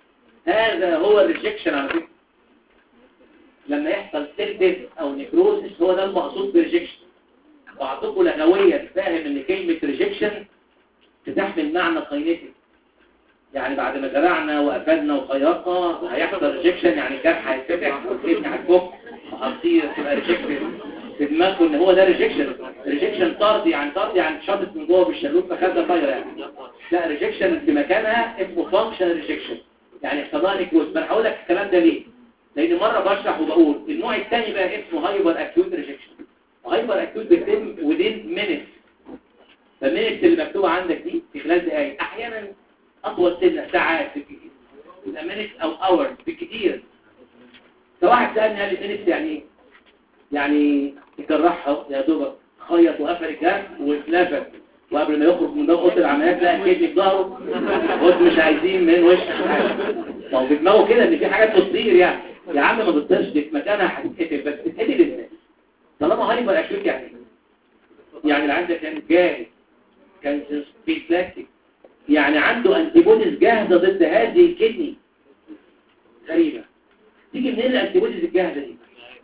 هذا هو الريجكشن على فكره لما يحصل سيل ديث او نيكروزس هو ده المقصود بالريجكشن بعضكم لغويا فاهم ان كلمه ريجكشن بتحمل معنى قينتي يعني بعد ما زرعنا وقفلنا وخيطنا هيحصل ريجكشن يعني الجرح هيتفتح والابن هتفك وهتصير تبقى ريجكشن في دماغكم ان هو ده ريجكشن ريجكشن طردي يعني طردي يعني شاطط من جوه بالشلوت فخدها طايره يعني لا ريجكشن في مكانها اسمه فانكشن ريجكشن يعني احتضان نيكروز ما انا هقول لك الكلام ده ليه لان مره بشرح وبقول النوع الثاني بقى اسمه هايبر اكيوت ريجكشن هايبر اكيوت بيتم within minutes فالمينتس اللي مكتوبه عندك دي في خلال دقايق احيانا اطول سنه ساعات بالكتير يبقى minutes او hours بالكتير فواحد سالني قال لي minutes يعني ايه يعني يجرحها يا دوبك خيط وقفل الجرح واتلفت وقبل ما يخرج من ده اوضه العمليات لقى كيدني في ظهره قلت مش عايزين من وش ما هو في دماغه كده ان في حاجات بتطير يعني يا عم ما بتطيرش دي في مكانها هتتقتل بس تتقتل ازاي طالما هايبر اكيوت يعني إيه؟ يعني العيان ده كان جاهز كان بيفلاكتيك يعني عنده انتيبوديز جاهزه ضد هذه الكدني غريبه تيجي منين الانتيبوديز الجاهزه دي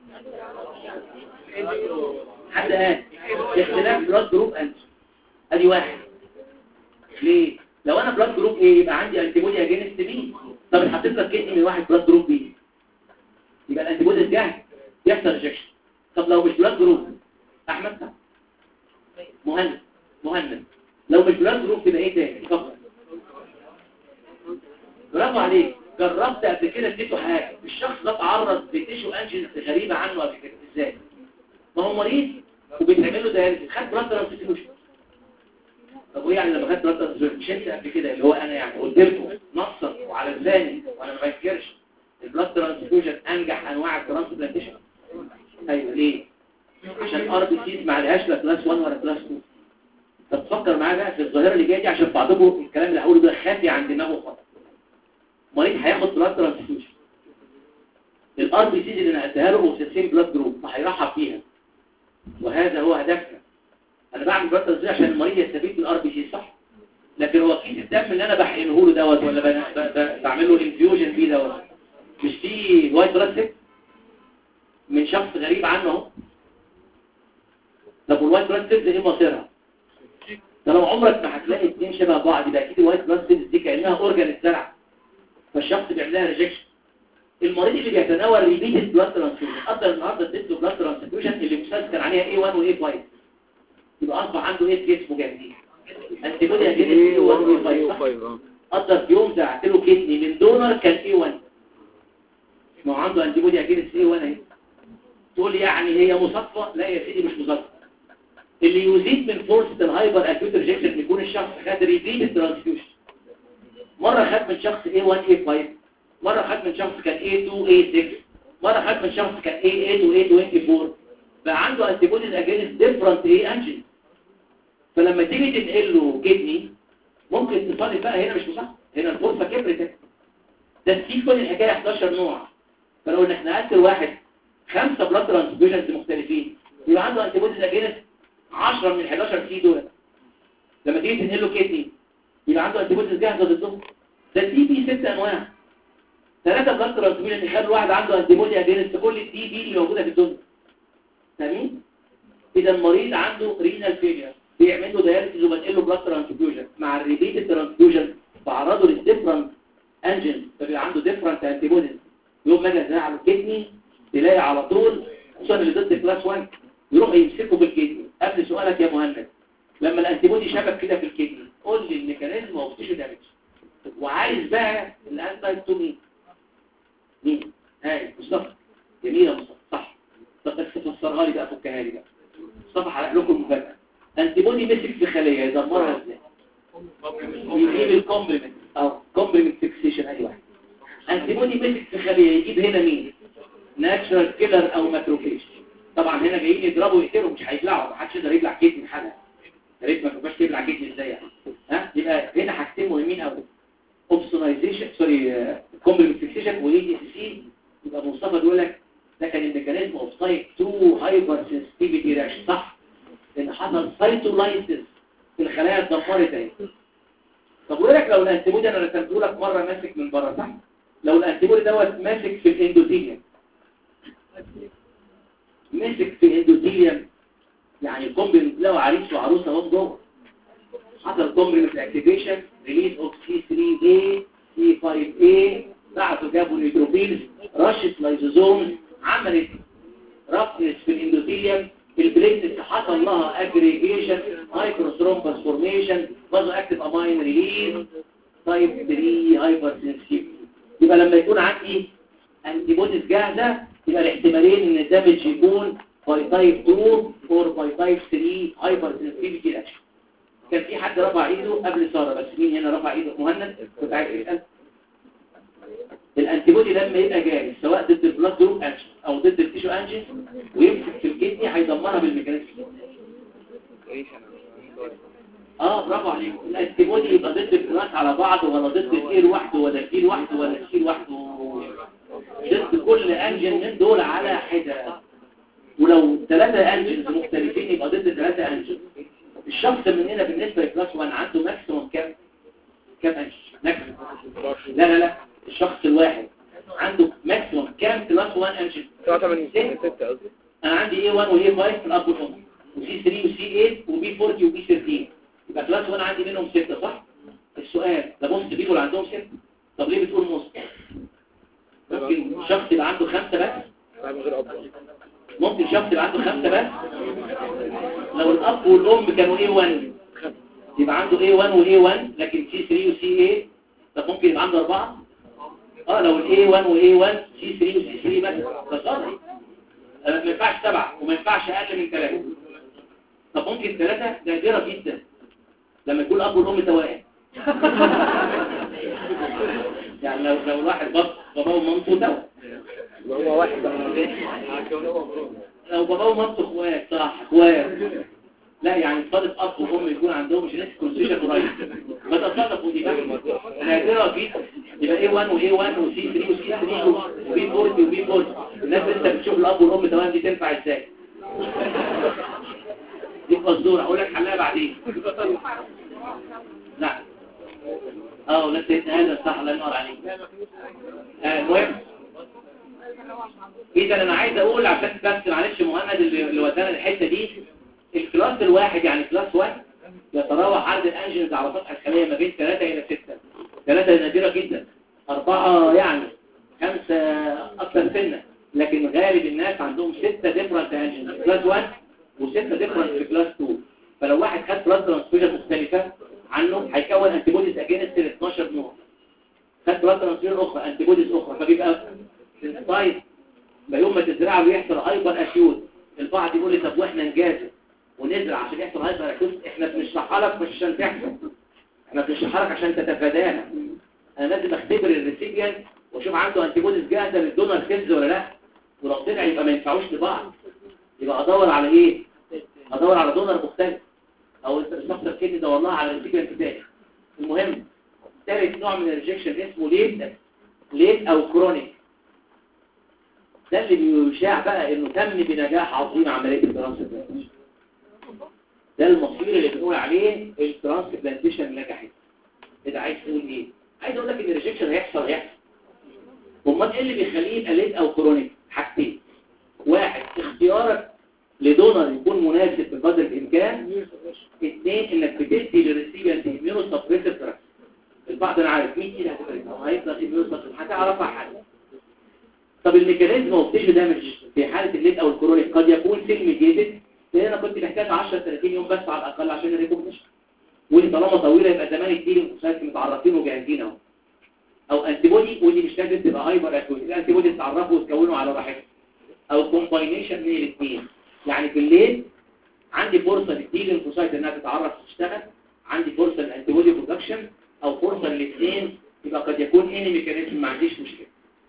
حد قال اختلاف بلاد جروب انت ادي واحد ليه لو انا بلاد جروب ايه يبقى عندي انتيبودي اجينست بي طب حطيت لك كدني من واحد بلاد جروب بي يبقى الانتيبودي جاهز يحصل ريجكشن طب لو مش بلاد جروب احمد صح مهند مهند لو مش بلاد جروب تبقى ايه تاني فقط برافو عليك جربت قبل كده اديته حاجه الشخص ده اتعرض لتيشو انجنز غريبه عنه قبل كده ازاي ما هو مريض وبيتعمل له داياليسيس خد بلاد ترانسفيوجن طب وايه يعني لما خدت بلاد ترانسفيوجن مش انت قبل كده اللي هو انا يعني قلت لكم نصا وعلى لساني وانا ما بنكرش البلاد ترانسفيوجن انجح انواع الترانسبلانتيشن ايوه ليه عشان ار بي سيز ما عليهاش لا كلاس 1 ولا كلاس 2 طب فكر معايا بقى في الظاهره اللي جايه دي عشان بعضكم الكلام اللي هقوله ده خافي عن دماغه خالص مريض هياخد بلاد ترانسفيوجن الار بي سيز اللي نقلتها له اوكسيسين بلاد جروب فهيرحب فيها وهذا هو هدفنا انا بعمل بلاد ترانسفيوجن عشان المريض يستفيد من الار بي سي صح لكن هو كيس الدم اللي انا بحقنه له دوت ولا ب- ب- ب- بعمل له انفيوجن فيه دوت مش فيه وايت بلاد سيل من شخص غريب عنه اهو طب والوايت بلاد سيلز ايه مصيرها ده لو عمرك ما هتلاقي اتنين شبه بعض يبقى اكيد الوايت بلاد سيلز دي كانها اورجان اتزرع فالشخص بيعمل لها ريجكشن المريض اللي بيتناول ريبيتد بلاد ترانسفيوجن قدر النهارده اديت له بلاد ترانسفيوجن اللي المستاذ كان عليها A1 و A5 يبقى اصبح عنده ايه في جسمه جاهزين انتي بودي اجينست A1 و A5 قدر في يوم زرعت له كدني من دونر كان A1 ما هو عنده انتي بودي اجينست A1 اهي تقول لي يعني هي مصادفه لا يا سيدي مش مصادفه اللي يزيد من فرصه الهايبر اكيوت ريجكشن يكون الشخص خد ريبيتد ترانسفيوجن مره خد من شخص A1 A5 مرة خد من شخص كان A2 A6 مرة خد من شخص كان A8 و A24 بقى عنده انتيبوديز اجينست ديفرنت A انجن فلما تيجي تنقل له كدني ممكن تصادف بقى هنا مش مصح هنا الفرصة كبرت ده في كل الحكاية 11 نوع فلو ان احنا نقلت الواحد خمسة بلاد ترانسفيوجنز مختلفين يبقى عنده انتيبوديز اجينست 10 من ال 11 سي دول لما تيجي تنقل له كدني يبقى عنده انتيبوديز جاهزة ضدهم ده التي بي ست انواع ثلاثة بلاد ترانسفيوجن يخلي الواحد عنده انتيبودي اجينست كل الدي بي اللي موجودة في الدنيا فاهمين؟ إذا المريض عنده رينال فيلير بيعمل له داياليسيس وبنقل له بلاد ترانسفيوجن مع الريبيتد ترانسفيوجن بعرضه للديفرنت انجن فبيبقى عنده ديفرنت انتيبوديز يوم ما اجي ازرع له كدني تلاقي على طول خصوصا اللي ضد كلاس 1 يروح يمسكه بالكدني قبل سؤالك يا مهند لما الانتيبودي شبك كده في الكدني قول لي الميكانيزم اوف تيشو دامج وعايز بقى الانتايتومي مين هاي مصطفى جميل يا مصطفى صح طب بس تفسرها لي بقى فكها لي بقى مصطفى هحرق لكم مفاجاه انتيبودي مسك في خليه يدمرها ازاي يجيب الكومبلمنت او كومبلمنت فيكسيشن اي واحد انتيبودي مسك في خليه يجيب هنا مين ناتشرال كيلر او ماكروفيج طبعا هنا جايين يضربوا يقتلوا مش هيبلعوا ما حدش يقدر يبلع كيدني حالها يا ريت ما تبقاش تبلع كيدني ازاي يعني ها يبقى هنا حاجتين مهمين قوي اوبسونايزيشن سوري كومبلمنت فيكسيشن واي دي سي يبقى مصطفى بيقول لك ده كان الميكانيزم اوف تايب 2 هايبر سنسيتيفيتي رياكشن صح ان حصل سايتولايسيس في الخلايا اتدمرت اهي طب وايه رايك لو الانتيبودي انا رسمته لك مره ماسك من بره صح لو الانتيبودي دوت ماسك في الاندوثيليوم ماسك في الاندوثيليوم يعني الكومبلمنت لو عريس وعروسه اهو جوه حصل كومبلمنت اكتيفيشن ريليز اوف سي 3 a سي 5 a بعثوا جابوا نيوتروفيلز رشت لايزوزوم عملت رفنس في الاندوثيليوم البليتس حصل لها اجريجيشن مايكروثرومبس فورميشن بازو اكتيف اماين ريليز تايب 3 هايبر سنسيتيف يبقى لما يكون عندي انتي بوديز جاهزه يبقى الاحتمالين ان الدمج يكون باي تايب 2 اور باي تايب 3 هايبر سنسيتيفيتي اكشن كان في حد رفع ايده قبل ساره بس مين هنا رفع ايده مهند كنت عايز اسال الانتيبودي لما يبقى جاهز سواء ضد البلاد جروب انجن او ضد التيشو انجن ويمسك في الكدني هيدمرها بالميكانيزم اه برافو عليك الانتيبودي يبقى ضد الكلاس على بعض ولا ضد الايه لوحده ولا الكي لوحده ولا السي لوحده ضد كل انجن من دول على حده ولو ثلاثه انجنز مختلفين يبقى ضد ثلاثه انجن الشخص مننا بالنسبه لكلاس 1 عنده ماكسيموم كام كام انجن ماكسيموم لا لا لا الشخص الواحد عنده ماكسيموم كام كلاس 1 انجن 87 6 قصدي انا عندي A1 و A5 في الاب والام وسي 3 وسي 8 وبي 40 وبي 13 يبقى كلاس 1 عندي منهم 6 صح السؤال ده موست بيبول عندهم 6 طب ليه بتقول موست ممكن شخص يبقى عنده خمسة بس من غير اب ممكن شخص يبقى عنده خمسة بس لو الاب والام كانوا A1 يبقى عنده A1 و A1 لكن سي 3 وسي 8 طب ممكن يبقى عنده أربعة اه لو ال A1 و A1 سي 3 وسي 3 بس ده صادق ما ينفعش سبعة وما ينفعش أقل من ثلاثة طب ممكن ثلاثة نادرة جدا لما يكون الأب والأم توائم يعني لو لو الواحد بص باباه ومامته توأم هو واحد بقى لو باباه ومامته اخوات صح اخوات لا يعني صادف اب وام يكون عندهم جينيتيك كونستيشن قريب ما تصادفوا دي بقى نادرة جدا يبقى ايه 1 وايه 1 وسي 3 وسي 3 وبي 40 وبي 40 الناس اللي انت بتشوف الاب والام توائم دي تنفع ازاي دي قصدورة اقول لك حلها بعدين لا اه ولا سيدنا هذا صح الله ينور عليك آه، المهم اذا انا عايز اقول عشان بس معلش مهند اللي اللي ودانا الحته دي الكلاس الواحد يعني كلاس 1 يتراوح عدد الانجنز على سطح الخليه ما بين 3 الى 6 ثلاثه نادره جدا اربعه يعني خمسه اكثر سنه لكن غالب الناس عندهم 6 ديفرنت انجنز كلاس 1 و6 ديفرنت في كلاس 2 فلو واحد خد بلاد ترانسفيوجن مختلفه عنه هيكون انتي بوديز اجينست ال 12 نوع خد بلاد ترانسفيوجن اخرى انتي بوديز اخرى فبيبقى سايز ما يوم ما تزرعه ويحصل هايبر اكيوت البعض يقول لي طب واحنا نجازف ونزرع عشان يحصل هايبر اكيوت احنا بنشرحها لك مش عشان تحصل احنا بنشرحها لك عشان تتفاداها انا لازم اختبر الريسيبيان واشوف عنده انتي بوديز جاهزه للدونر سيلز ولا لا ولو طلع يبقى ما ينفعوش لبعض يبقى ادور على ايه ادور على دونر مختلف او الشخص الكيدني دور لها على الريسيبيان بتاعي المهم ثالث نوع من الريجكشن اسمه ليت ليت او كرونيك ده اللي بيشاع بقى انه تم بنجاح عظيم عمليه الترانسبلانتيشن ده المصير اللي بنقول عليه الترانسبلانتيشن نجحت انت عايز تقول ايه عايز اقول لك ان الريجكشن هيحصل هيحصل امال ايه اللي بيخليه يبقى ليت او كرونيك حاجتين واحد اختيارك لدونر يكون مناسب بقدر الامكان اثنين انك بتدي للريسيبيانت اميونو سبريسيف دراج البعض انا عارف مين دي هتفرق هيفضل اميونو سبريسيف هتعرفها حاجه طب الميكانيزم اوف تيشو دامج في حاله الليد او الكرونيك قد يكون سيل ميديتد لان انا كنت محتاج 10 30 يوم بس على الاقل عشان الريكوجنيشن ودي طالما طويله يبقى زمان الديلينج سايت متعرفين وجاهزين اهو او انتي بودي ودي مش لازم تبقى هايبر اكويت الانتي بودي تتعرفوا وتكونوا على راحتكم او كومباينيشن من الاثنين يعني في الليل عندي فرصه للديلينج سايت انها تتعرف تشتغل عندي فرصه للانتي بودي برودكشن او فرصه للاثنين يبقى قد يكون اني ميكانيزم ما عنديش مشكله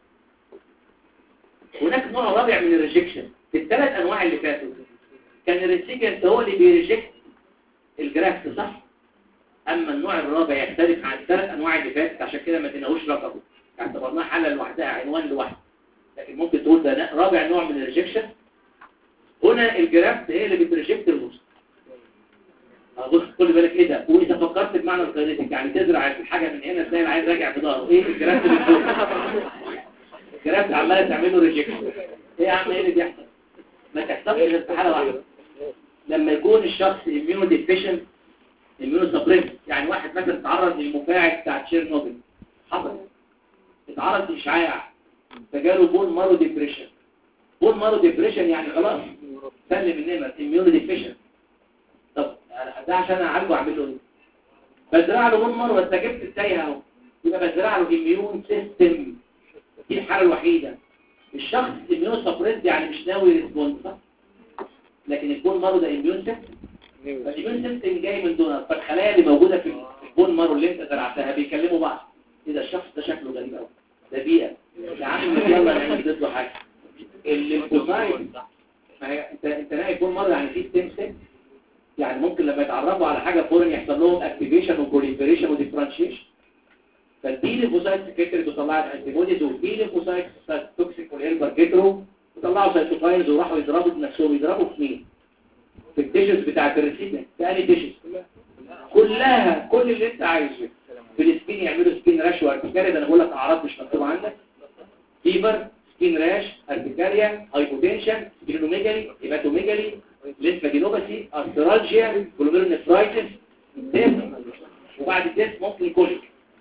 هناك نوع رابع من الريجكشن الثلاث انواع اللي فاتوا كان الريسيكنت هو اللي بيريجكت الجرافت صح اما النوع الرابع يختلف عن الثلاث انواع اللي فاتت عشان كده ما تنهوش رقمه اعتبرناها حاله لوحدها عنوان لوحده لكن ممكن تقول ده رابع نوع من الريجكشن هنا الجرافت هي اللي بتريجكت الهوست بص خلي بالك ايه ده واذا فكرت بمعنى الكاينيتيك يعني تزرع الحاجه من هنا تلاقي العيل راجع بظهره ايه الجرافت اللي فوق الجرافت عماله تعمل له ريجكشن ايه يا عم ايه اللي بيحصل ما تحصلش غير في حاله واحده لما يكون الشخص اميونو ديفيشنت اميونو سبريس يعني واحد مثلا اتعرض للمفاعل بتاع تشيرنوبل حصل اتعرض لاشعاع فجاله بون مارو ديبريشن بون مارو ديبريشن يعني خلاص سلم النمر اميونو ديفيشنت طب ده عشان اعالجه اعمل له ايه بزرع له بون مارو بس جبت التايه اهو يبقى بزرع له اميون سيستم دي الحاله الوحيده الشخص اميون سبريس يعني مش ناوي ريسبونس صح لكن البون مارو ده اميون سيستم فالاميون سيستم جاي من دونر فالخلايا اللي موجوده في البون مارو اللي انت زرعتها بيكلموا بعض ايه ده الشخص ده شكله غريب قوي ده بيئه يا عم يلا نعمل ضده حاجه الليمفوسايت ما هي انت انت ناقي بون مارو يعني في ستيم سيل يعني ممكن لما يتعرفوا على حاجه فورن يحصل لهم اكتيفيشن وبروليفريشن وديفرنشيشن فالدي ليمفوسايت سكرتري بتطلع الانتيبوديز والدي ليمفوسايت توكسيك والهيلبر كترو وطلعوا سيتوكاينز وراحوا يضربوا بنفسهم يضربوا في مين في الديشز بتاعت الريسيبيانت في انهي ديشز كلها كل اللي انت عايزه في السكين يعملوا سكين راش وارتكاريا ده انا بقول لك اعراض مش مكتوبه عندك فيبر سكين راش ارتكاريا هايبوتنشن سكينوميجالي هيباتوميجالي ليمفادينوباثي ارثرالجيا جلوميرونيفرايتس تيست وبعد التيست ممكن كوليك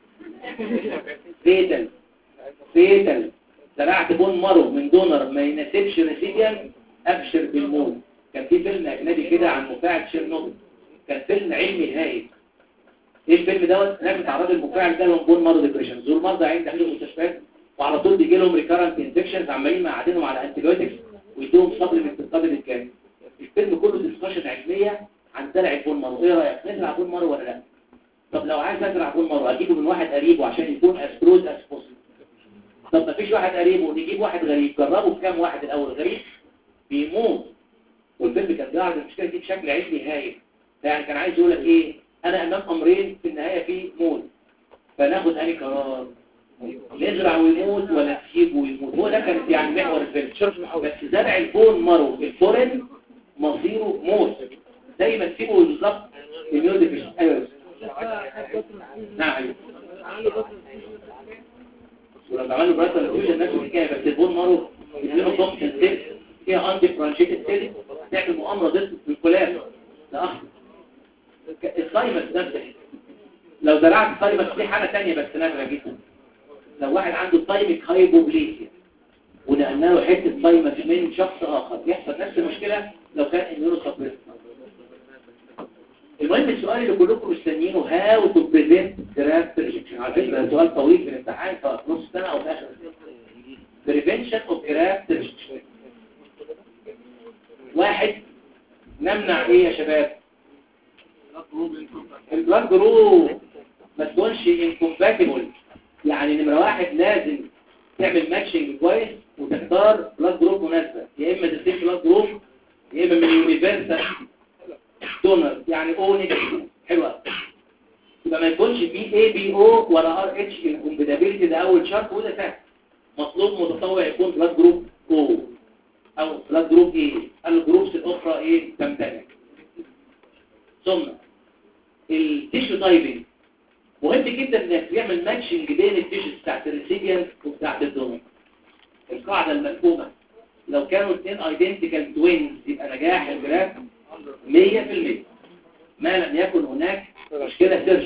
فيتال فيتال زرعت بون مارو من دونر ما يناسبش ريسيبيان ابشر بالموت كان في فيلم اجنبي كده عن مفاعل تشيرنوبل كان فيلم علمي هايل ايه الفيلم دوت ناس اتعرضوا المفاعل ده لهم بون مارو ديبريشن زور مرضى عين داخل المستشفيات وعلى طول بيجي لهم ريكارنت انفكشنز عمالين مقعدينهم على انتيبيوتكس ويدوهم سبلمنت القدر الكامل الفيلم كله ديسكشن علميه عن زرع البون مارو ايه رايك نزرع بون مارو ولا لا طب لو عايز ازرع بون مارو اجيبه من واحد قريبه عشان يكون از كلوز از بوسيبل طب مفيش واحد قريبه نجيب واحد غريب جربوا في كام واحد الاول غريب بيموت والفيلم كان بيعرض المشكله دي بشكل علمي هايل يعني كان عايز يقول لك ايه انا امام امرين في النهايه في موت فناخد انهي قرار نزرع ويموت ولا نسيبه ويموت هو ده كان يعني محور الفيلم بس زرع البون مارو الفورن مصيره موت زي ما تسيبه بالظبط الميوزك ايوه نعم ولما عملوا برايتر الفيوجن نفس الحكايه بس البون مارو يديله كومبشن سيل فيها انتي برانشيتد سيل تعمل مؤامره ضد الكولاب ده اخر السايمس نفس لو زرعت السايمس دي حاله ثانيه بس نادره جدا لو واحد عنده سايمك هايبوبليسيا ونقلنا له حته سايمس من شخص اخر يحصل نفس المشكله لو كان اميونو سبريس المهم السؤال اللي كلكم مستنيينه هاو تو بريفنت جرافت ريجكشن على فكره ده سؤال طويل في الامتحان في نص سنه او في اخر بريفنشن اوف جرافت ريجكشن واحد نمنع ايه يا شباب البلاد جروب ما تكونش انكومباتبل يعني نمره واحد لازم تعمل ماتشنج كويس وتختار بلاد جروب مناسبه يا اما تسيب بلاد جروب يا اما من يونيفرسال دونر يعني او نيجاتيف حلو قوي يبقى ما يكونش في اي بي او ولا ار اتش الكومباتيبيلتي ده اول شرط وده سهل مطلوب متطوع يكون بلاد جروب او او بلاد جروب ايه الجروبس الاخرى ايه تمتلك ثم التيشو تايبنج مهم جدا انك تعمل ماتشنج بين التيشوز بتاعت الريسيبيانت وبتاعت الدونر القاعده المفهومه لو كانوا اثنين ايدنتيكال توينز يبقى نجاح الجراف 100% ما لم يكن هناك مشكله سيرش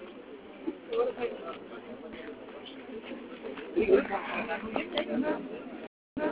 وين